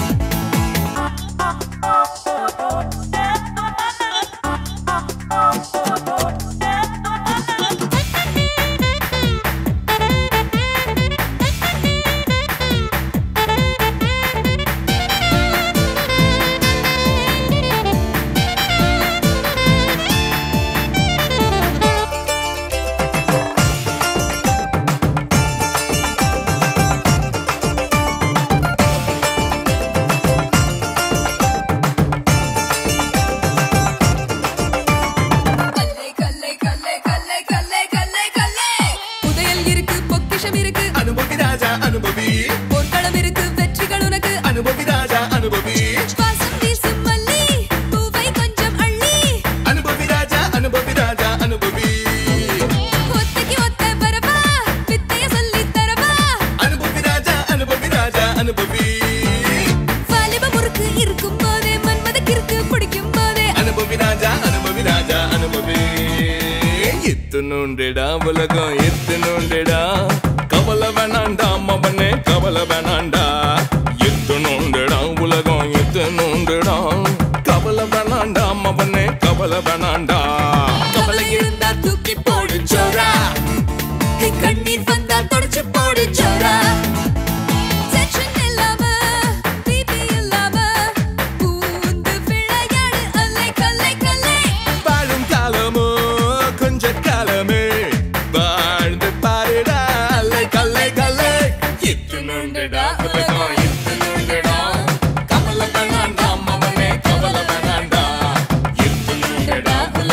கல்லை கல்லை கல்லை கல்லை கல்லை கல்லை கல்லை புதையல் இருக்கு பொக்கிஷம் இருக்கு அனுபவி ராஜா அனுபவி போர்க்களம் இருக்கு வெற்றிகள் உனக்கு அனுபவி ராஜா அனுபவி வாசம் வீசும் மல்லி பூவை கொஞ்சம் அள்ளி அனுபவி ராஜா அனுபவி ராஜா அனுபவி ஒத்தைக்கு ஒத்த வரவா வித்தைய சொல்லி தரவா அனுபவி ராஜா அனுபவி ராஜா அனுபவி வாலிப முறுக்கு இருக்கும் போதே மன்மத கிறுக்கு பிடிக்கும் போதே அனுபவி ராஜா அனுபவி ராஜா அனுபவி இத்தனுண்டுடா உலகம் இத்தனுண்டுடா கவலை வேணாண்டா மவனே கவலை வேணாண்டா இத்தனுண்டுடா உலகம் இத்தனுண்டுடா கவலை வேணாண்டா மவனே கவலை வேணாண்டா கவலை இருந்தா தூக்கி போடு சோரா ஹே, கண்ணீர் வந்தா தொடச்சு போடு சோரா டென்ஷன் இல்லாம பிபி இல்லாம பூந்து விளையாடு அல்லை கல்லை கல்லை வாழும் காலமோ கொஞ்ச காலமே வாழ்ந்து பாருடா அல்லை கல்லை கல்லை இத்தனுண்டுடா உலகம் இத்தனுண்டுடா கவலை வேணாண்டா மவனே கவலை வேணாண்டா இத்தனுண்டுடா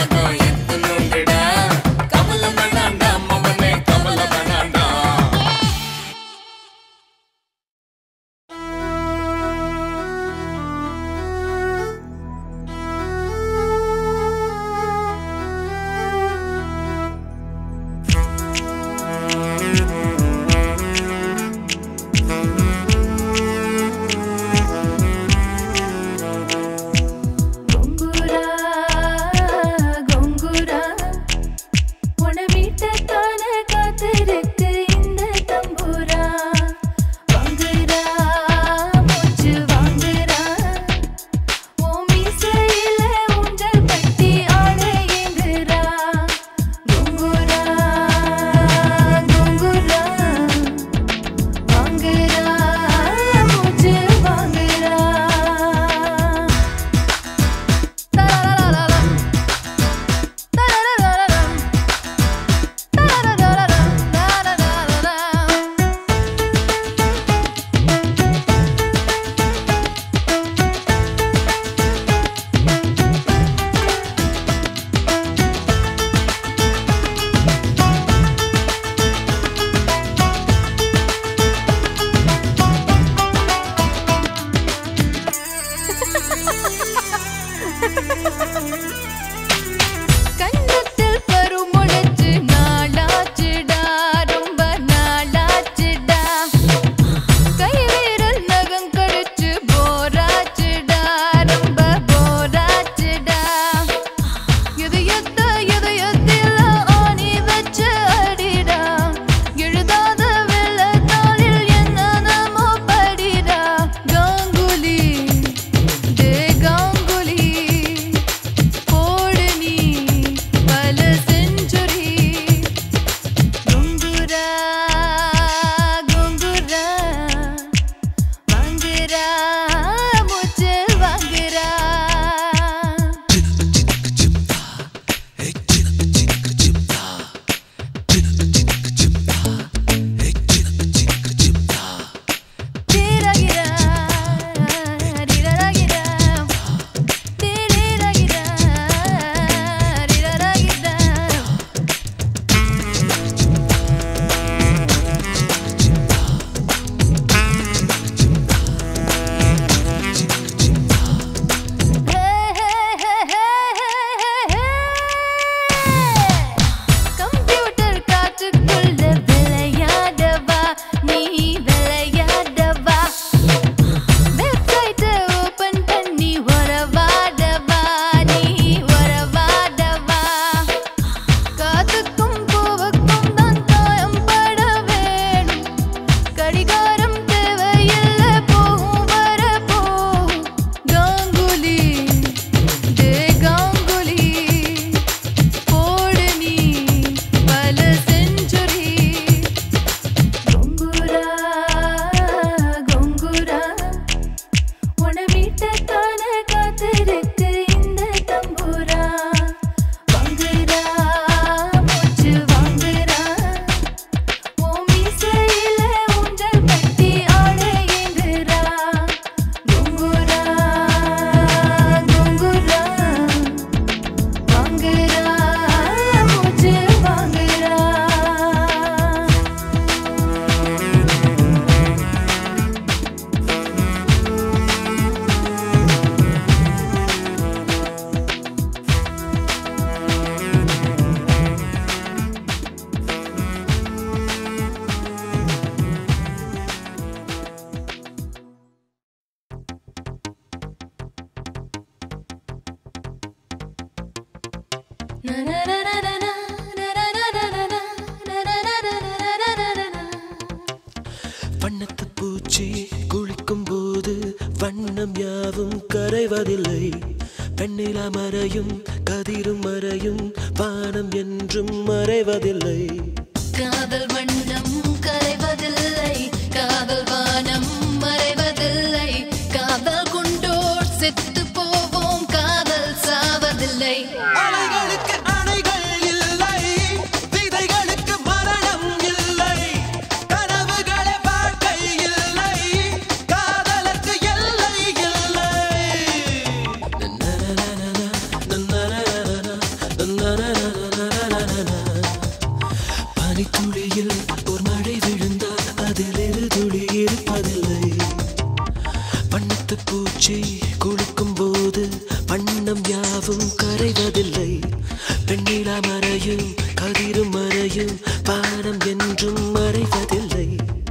வண்ணத்து பூச்சி குளிக்கும் போது வண்ணம் யாவும் கரைவதில்லை பெண்ணிலா மறையும் கதிரும் மறையும் வானம் என்றும் மறைவதில்லை காதல் வண்ணம் கரைவதில்லை காதல் வானம் மறைவதில்லை காதல் கொண்டோர் செத்து போவோம் காதல் சாவதில்லை அலைகளுக்கு அணைகள் இல்லை விதைகளுக்கு மரணம் இல்லை கனவுகளே வாழ்க்கை இல்லை காதலுக்கு எல்லை இல்லை பனித்துளியில் ஒரு மழை விழுந்தால் அதில் இரு துளி இருப்பதில்லை வண்ணத்து பூச்சி குளிக்கும் போது வண்ணம் யாவும் கரைவதில்லை பெண்ணிலா மறையும் கதிரும் மறையும் வானம் என்றும் மறைவதில்லை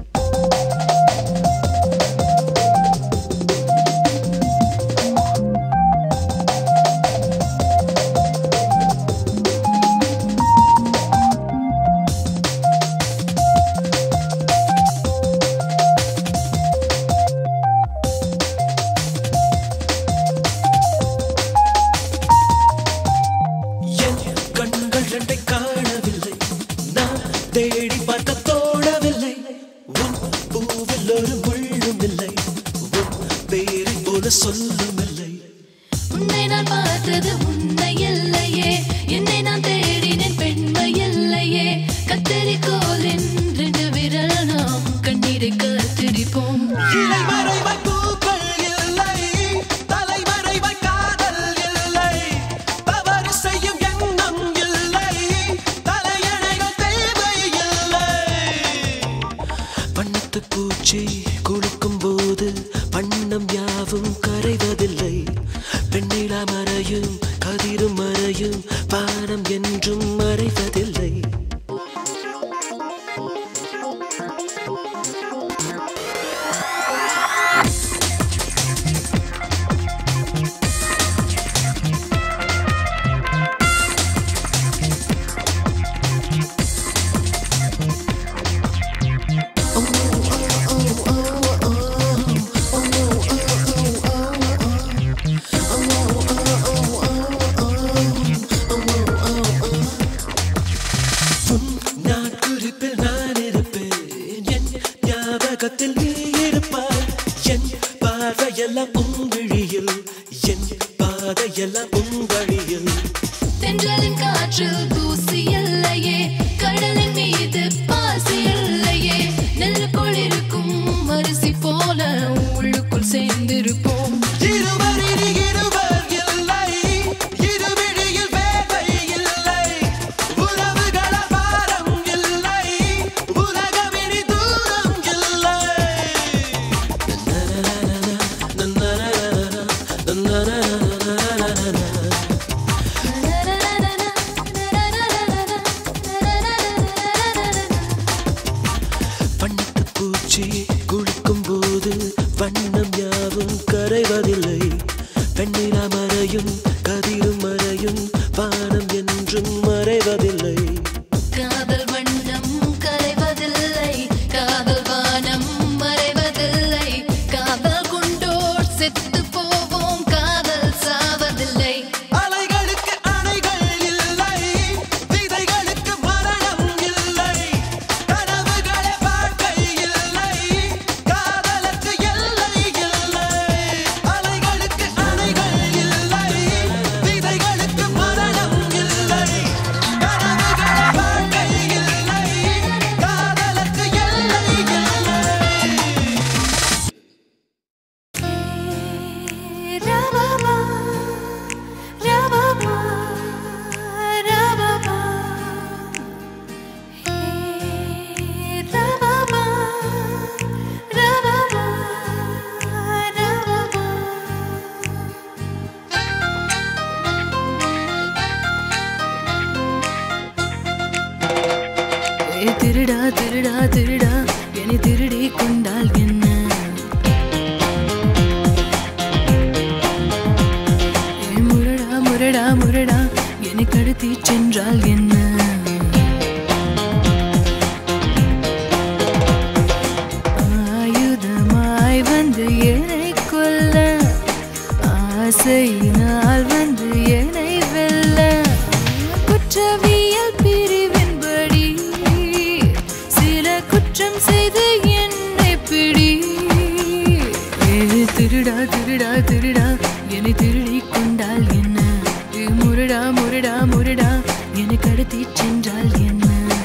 என் கண்கள் ரெண்டை காணவில்லை நான் தேடி பார்க்க தோணவில்லை உன் பூவில் ஒரு முள்ளும் இல்லை உன் பேரை போல சொல்லும் இல்லை உன்னை நான் பார்த்தது உண்மை இல்லையே என்னை நான் தேடினேன் பெண்மை இல்லையே கத்தரிக்கோலின் ரெண்டு விரல் நாம் கண்ணீரை கத்திரிப்போம் இலைமறைவாய் பூக்கள் இல்லை தலைமறைவாய் காதல் இல்லை தவறு செய்யும் எண்ணம் இல்லை தலையணைகள் தேவை இல்லை வண்ணத்து பூச்சி குளிக்கும் போது வண்ணம் யாவும் கரைவதில்லை பெண்ணிலா மறையும் கதிரும் மறையும் வானம் என்றும் மறைவதில்லை உன் நாட்குறிப்பில் நான் இருப்பேன் என் ஞாபகத்தில் நீ இருப்பாய் என் பார்வையெல்லாம் உன் விழியில் என் பாதையெல்லாம் உன் வழியில் தென்றலின் காற்றில் தூசி இல்லையே கடலின் மீது பாசி இல்லையே நெல்லுக்குள் இருக்கும் அரிசி போல உள்ளுக்குள் சேர்ந்திருப்போம் இருவர் இனி இருவர் இல்லை இருவிழியில் வேலை இல்லை உறவுகள பாரம் இல்லை உலகம் இனி தூரம் இல்லை வண்ணத்து பூச்சி குளிக்கும் போது வண்ணம் யாவும் கரைவதில்லை பெண்ணிலா மறையும் கதிரும் மறையும் வானம் என்றும் மறைவதில்லை காதல் வண்ணம் கரைவதில்லை காதல் வானம் மறைவதில்லை காதல் கொண்டோர் செத்து போவோம் காதல் சாவதில்லை அலைகளுக்கு அணைகள் இல்லை விதைகளுக்கு மரணம் இல்லை கனவுகளே வாழ்க்கை இல்லை காதலுக்கு எல்லை இல்லை அலைகளுக்கு அணைகள் இல்லை விதைகளுக்கு மரணம் இல்லை கனவுகளே வாழ்க்கை இல்லை காதலுக்கு எல்லை இல்லை Rababa, rababa, rababa. Hey, rababa, rababa, rababa. ஏ திருடா திருடா திருடா என்னை திருடி கொண்டால் என்ன ஏ முரடா முரடா முரடா என்னை கடத்தி சென்றால் என்ன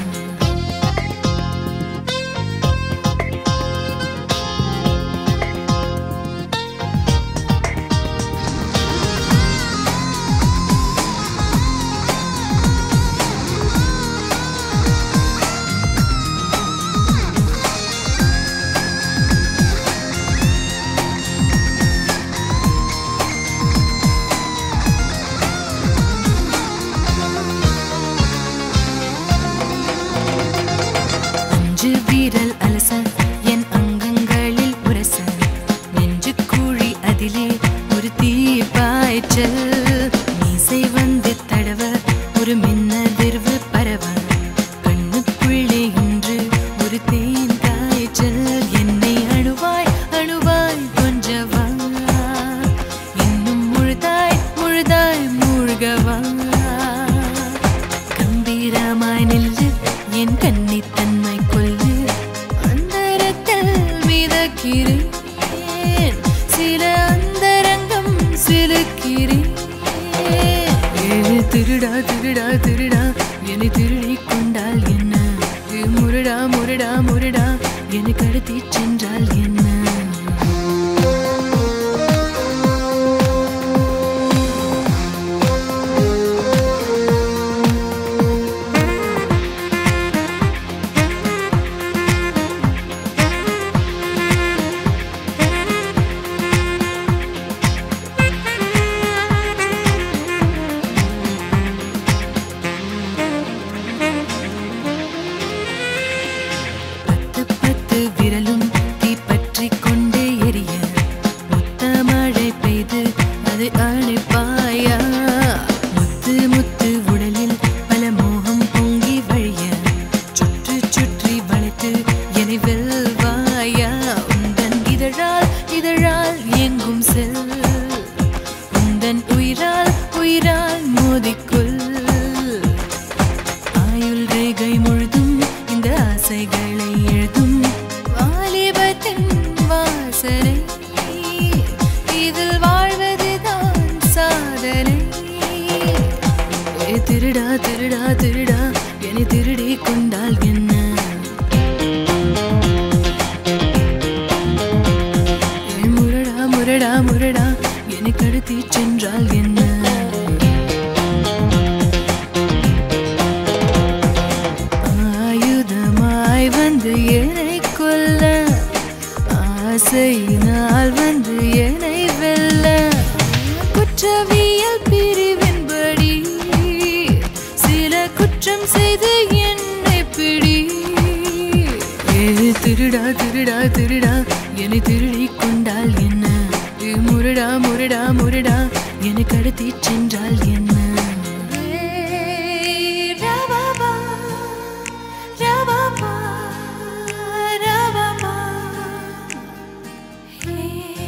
அஞ்சு வீரல் அலச என் அங்கங்களில் உரச நெஞ்சு கூழி அதிலே ஒரு தீ பாய்ச்சல் மீசை வந்து தடவ ஒரு மின்னதிர்வு பரவ கண்ணுக்குள்ளே இன்று ஒரு தேன் காய்ச்சல் என்னை அழுவாய் அழுவாய் கொஞ்சவா இன்னும் முழுதாய் முழுதாய் மூழ்கவா கம்பீரமாய் நில்லு என் கண்ணி தன்மை கொல்லு அந்தரத்தில் மிதக்கிறேன் சில அந்தரங்கம் சிலுக்கிறேன் ஏ திருடா திருடா திருடா என்னை திருடி கொண்டால் என்ன ஏ முருடா முருடா முருடா என்னை கடத்தி சென்றால் என்ன பத்து பத்து விரலும் தீப்பற்றிக் கொண்டே எரிய முத்த மழை பெய்து அது அணைப்பாயா முத்து முத்து உடலில் பல மோகம் பொங்கி வழிய சுற்றி சுற்றி வளைத்து என்னை வெல்வாயா உந்தன் இதழால் இதழால் எங்கும் செல் உந்தன் உயிரால் உயிரால் மோதிக்கொள் ஆயுள் ரேகை முழுதும் இந்த ஆசைகளை எழுதும் வாலிபத்தின் வாசனை இதில் வாழ்வதுதான் சாதனை ஏ திருடா திருடா திருடா என்னை திருடி கொண்டால் என்ன ஏ முரடா முரடா முரடா என்னை கடத்தி சென்றால் என்ன ஆயுதமாய் வந்து என்னை கொல்ல ஆசையினால் வந்து என்னை வெல்ல குற்றவியல் பிரிவின்படி சில குற்றம் செய்து என்னை பிடி ஏ திருடா திருடா திருடா என்னை திருடி கொண்டால் என்ன ஏ முரடா முரடா முரடா என்னை கடத்தி சென்றால் என்ன ரவபா, ரவபா, ரவபா. ஹே,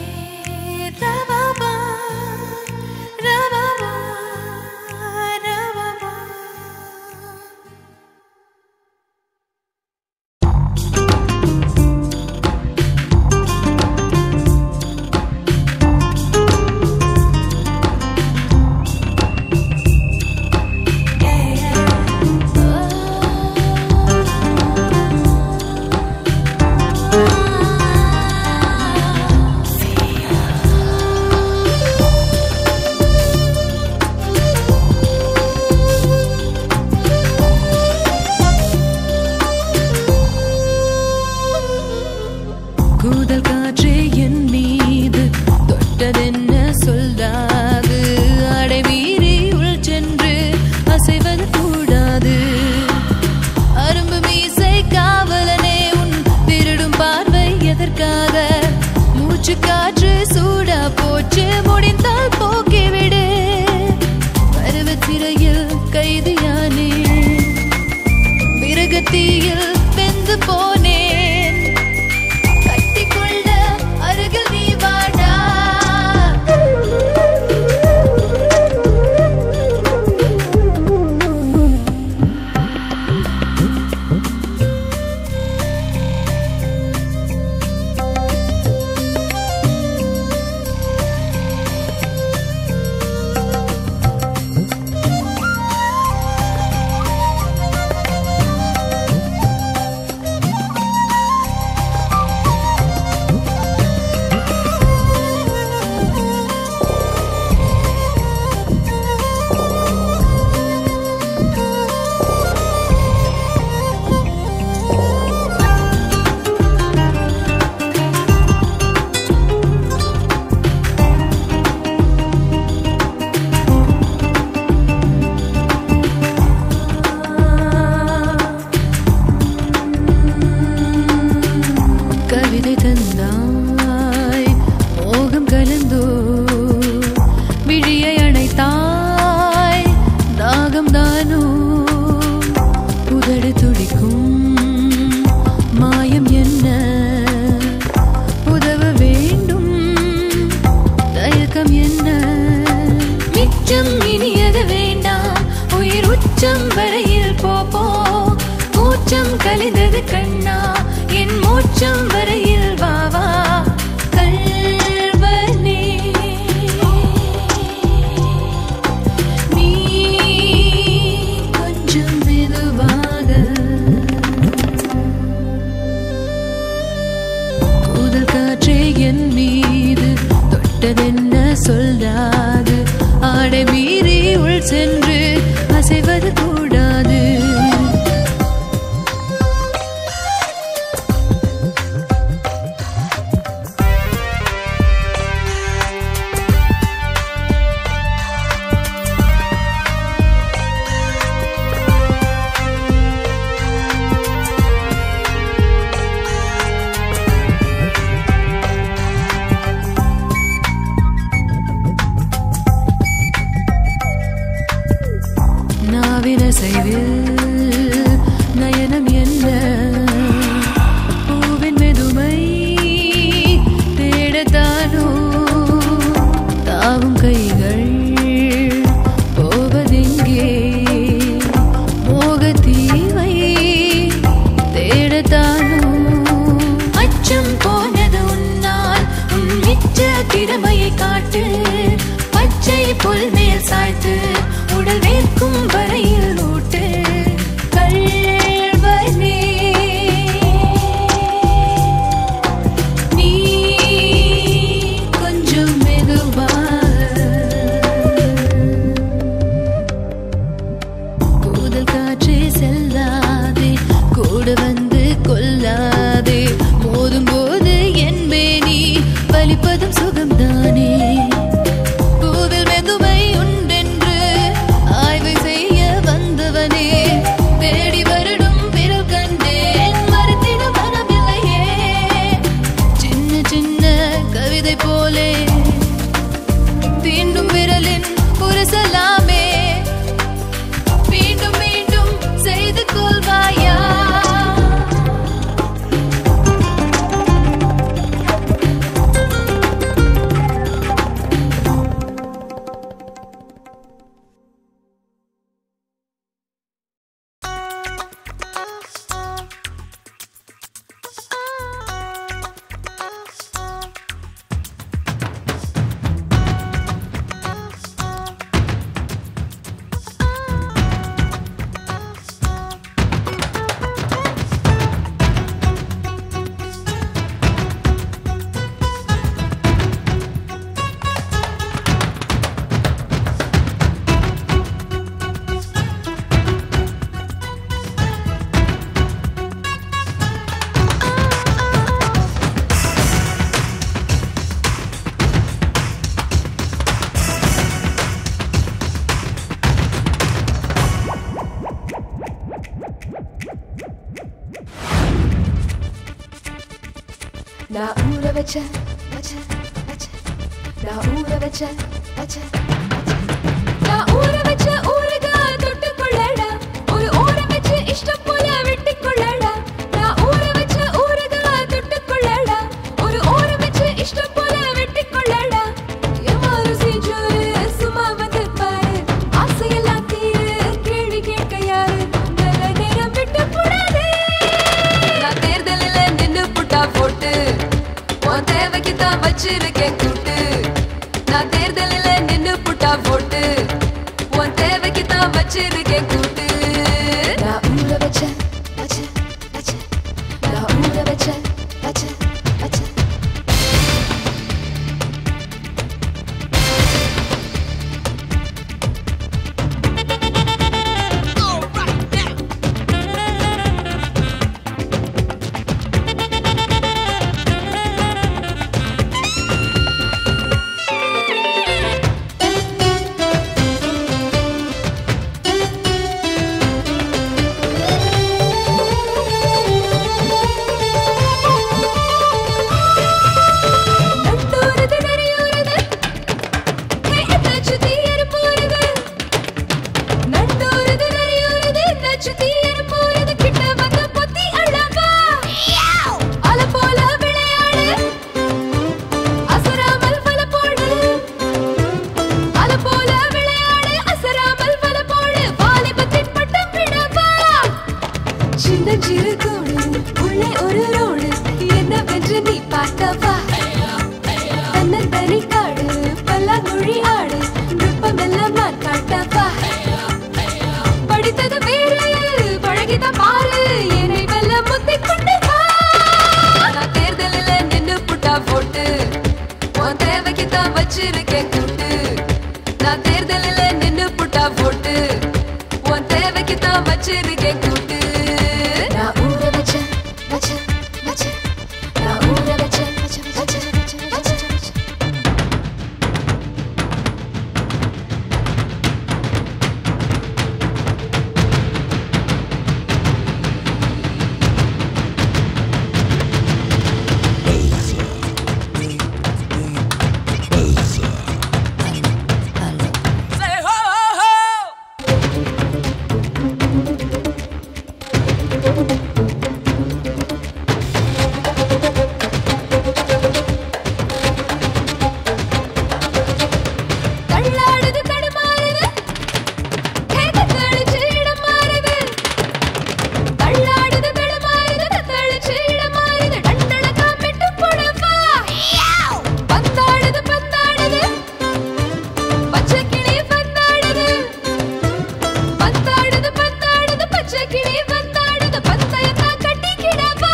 ரவபா, ரவபா, ரவபா. கூதல் காற்றே என் மீது தொட்டதென்ன சொல்லாது அடைவீரி உள் சென்று அசைவது கூடாது அரும்பு மீசை காவலனே உன் திருடும் பார்வை எதற்காக மூச்சு காற்று சூடா போச்சு முடிந்தால் போக்கிவிடு பருவத்திரையில் கைதியானே விறகத்தீயில் வெந்து போனேன் கட்டிக்கொள்ள அருகில் நீ வாடா அச்சம் கலிந்தது கண்ணா என் மூச்சம் வரையில் வாவா கல்வனே நீ கொஞ்சம் மெதுவாக கூதல் காற்றே என் மீது தொட்டதென்ன சொல்லாது ஆடை மீறி உள் சென்று அசைவது கூடாது நாவின செய்வில் நயனம் என்ன பூவின் மெதுமை தேடத்தானோ தாவும் கைகள் போவதெங்கே மோகத்தீவை தேடத்தானோ அச்சம் போனது உன்னால் உன் மிச்ச திறமையை காட்டு பச்சை புல் மேல் சாய்த்து உடல் வேர்க்கும் வரையில் ஊட்டு கள்வனே நீ கொஞ்சம் கூதல் காற்றே செல்லாதே கூட வந்து கொல்லாதே மோதும் போது என் மேனி வலிப்பதும் சுகம்தானே பூவில் மெதுமை உண்டென்று ஆய்வு செய்ய வந்தவனே தேடி வருடும் விரல் கண்டேன் மறுத்திட மனமில்லையே சின்ன சின்ன கவிதை போலே தீண்டும் விரலின் புரசலாமே மீண்டும் மீண்டும் செய்து கொள்வாயா நான் ஊற வச்ச வச்ச வச்ச நான் ஊற வச்ச வச்ச நான் ஊற வச்ச ஊறுகாய் தொட்டுக்கொள்ளடா ஒரு ஊற வச்சு இஷ்டம் போல வெட்டிக்கொள்ளடா நான் ஊற வச்ச ஊறுகாய் தொட்டுக்கொள்ளடா ஒரு ஊற வச்சு இஷ்டம் போல வெட்டிக்கொள்ளடா எவ்வாறு செஞ்சோரு சும்மா வந்து பாரு ஆசையெல்லாம் தீரு கேள்வி கேட்க யாரு நல்ல நேரம் விட்டு போடாதே நான் தேர்தலில் நின்னு புட்டா போட்டு உன் தேவைக்கு தான் வச்சிருக்கேன் கூட்டு நான் தேர்தலில் நின்னு புட்டா போட்டு உன் தேவைக்கு தான் வச்சிருக்கேன் கூட்டு நான் ஊற வச்ச வச்ச வச்ச நான் ஊற வச்ச வச்ச வச்ச நண்டூருது நரியூருது ஹே என்னாச்சு தீயரு போறது நண்டூருது நரியூருது என்னாச்சு தீயரு போறது கிட்ட வந்து பொத்தி அழகா அல போல விளையாடு அசராமல் வல போடு அல போல விளையாடு அசராமல் வல போடு வாலிபத்தின் பட்டம் விடவா சின்னஞ்சிறு கூடு உள்ளே ஒரு ரோடு என்னவென்று நீ பார்த்தவா தன்னந்தனி காடு பல்லாங்குழி ஆடு நுட்பமெல்லாம் நான் காட்டவா படித்தது வேறு பழகித பாரு என்னை வெல்ல முத்தி கொண்டு வா நான் தேர்தலில் நின்னு புட்டா போட்டு உன் தேவைக்கு தான் வச்சிருக்கேன் கூட்டு நான் தேர்தலில் நின்னு புட்டா போட்டு உன் தேவைக்கு தான் வச்சிருக்கேன் கூட்டு நான் ஊற வச்ச வச்ச வச்ச நான் ஊற வச்ச வச்ச வச்ச வச்ச வச்ச வச்ச தள்ளாடுது தடுமாறுது கேட்டு தளிச்சு இடம் மாறுது தள்ளாடுது தடுமாறுது தளிச்சு இடம் மாறுது டண்டனக்கா மெட்டு போடவா பந்தாடுது பந்தாடுது பச்சை கிளி பந்தாடுது பந்தாடுது பந்தாடுது பச்சை கிளி பந்தாடுது பந்தயத்தா கட்டிக்கிடவா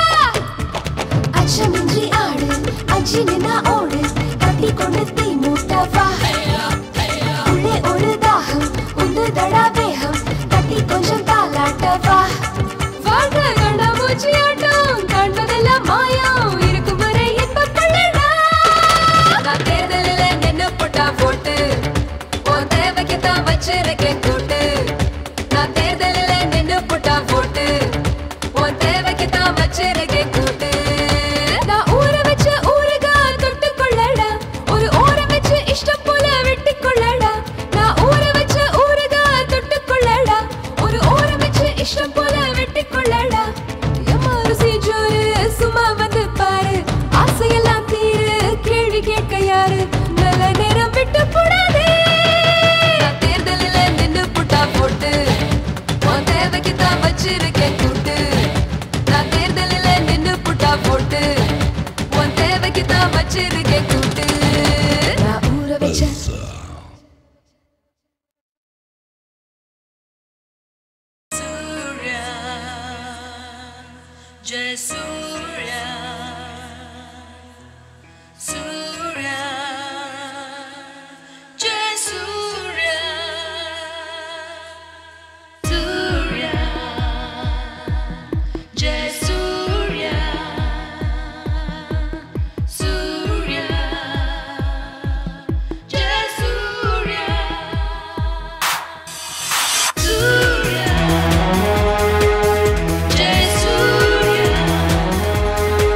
அச்சமின்றி ஆடு அஞ்சி நின்னா ஓடு கட்டி கொண்டு தீ மூட்டவா உள்ளே ஒரு தாகம் உந்து தடா வேகம் கட்டி கொஞ்சம் தாலாட்டவா வாழ்க்கை கண்ட மூச்சியாட்டம் காண்பதெல்லாம் மாயம் இருக்கும் வரை இன்பம் கொள்ளடா நான் தேர்தலில் நின்னு போட்டா போட்டு உன் தேவைக்கு தான் வச்சிருக்கேன் கூட்டு நான் தேர்தலில் நின்னு போட்டா போட்டு உன் தேவைக்கு தான் வச்சிருக்கேன் கூட்டு நான் ஊற வச்ச ஊறுகா தொட்டு கொள்ளடா ஒரு ஓரம் வச்சு இஷ்டம் போல வெட்டி கொள்ளடா நான் ஊற வச்ச ஊறுகா தொட்டு கொள்ளடா ஒரு ஓரம் வச்சு இஷ்டம் போல வெட்டி கொள்ளடா எம்மா ருசி ஜோரு சும்மா வந்து பாரு ஆசையெல்லாம் தீரு கேள்வி கேட்க யாரு நல்ல நேரம் விட்டு போடாதே நான் தேர்தலில் நின்னு புட்டா போட்டு உன் தேவைக்கு தான் வச்சிருக்கேன் கூட்டு நான் தேர்தலில் நின்னு புட்டா போட்டு உன் தேவைக்கு தான் வச்சிருக்கேன் கூட்டு நான் ஊற வச்ச Jai Surya, Surya, Jai Surya, Surya, Jai Surya, Surya, Jai Surya, Surya. Jai Surya,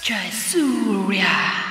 Jai Surya.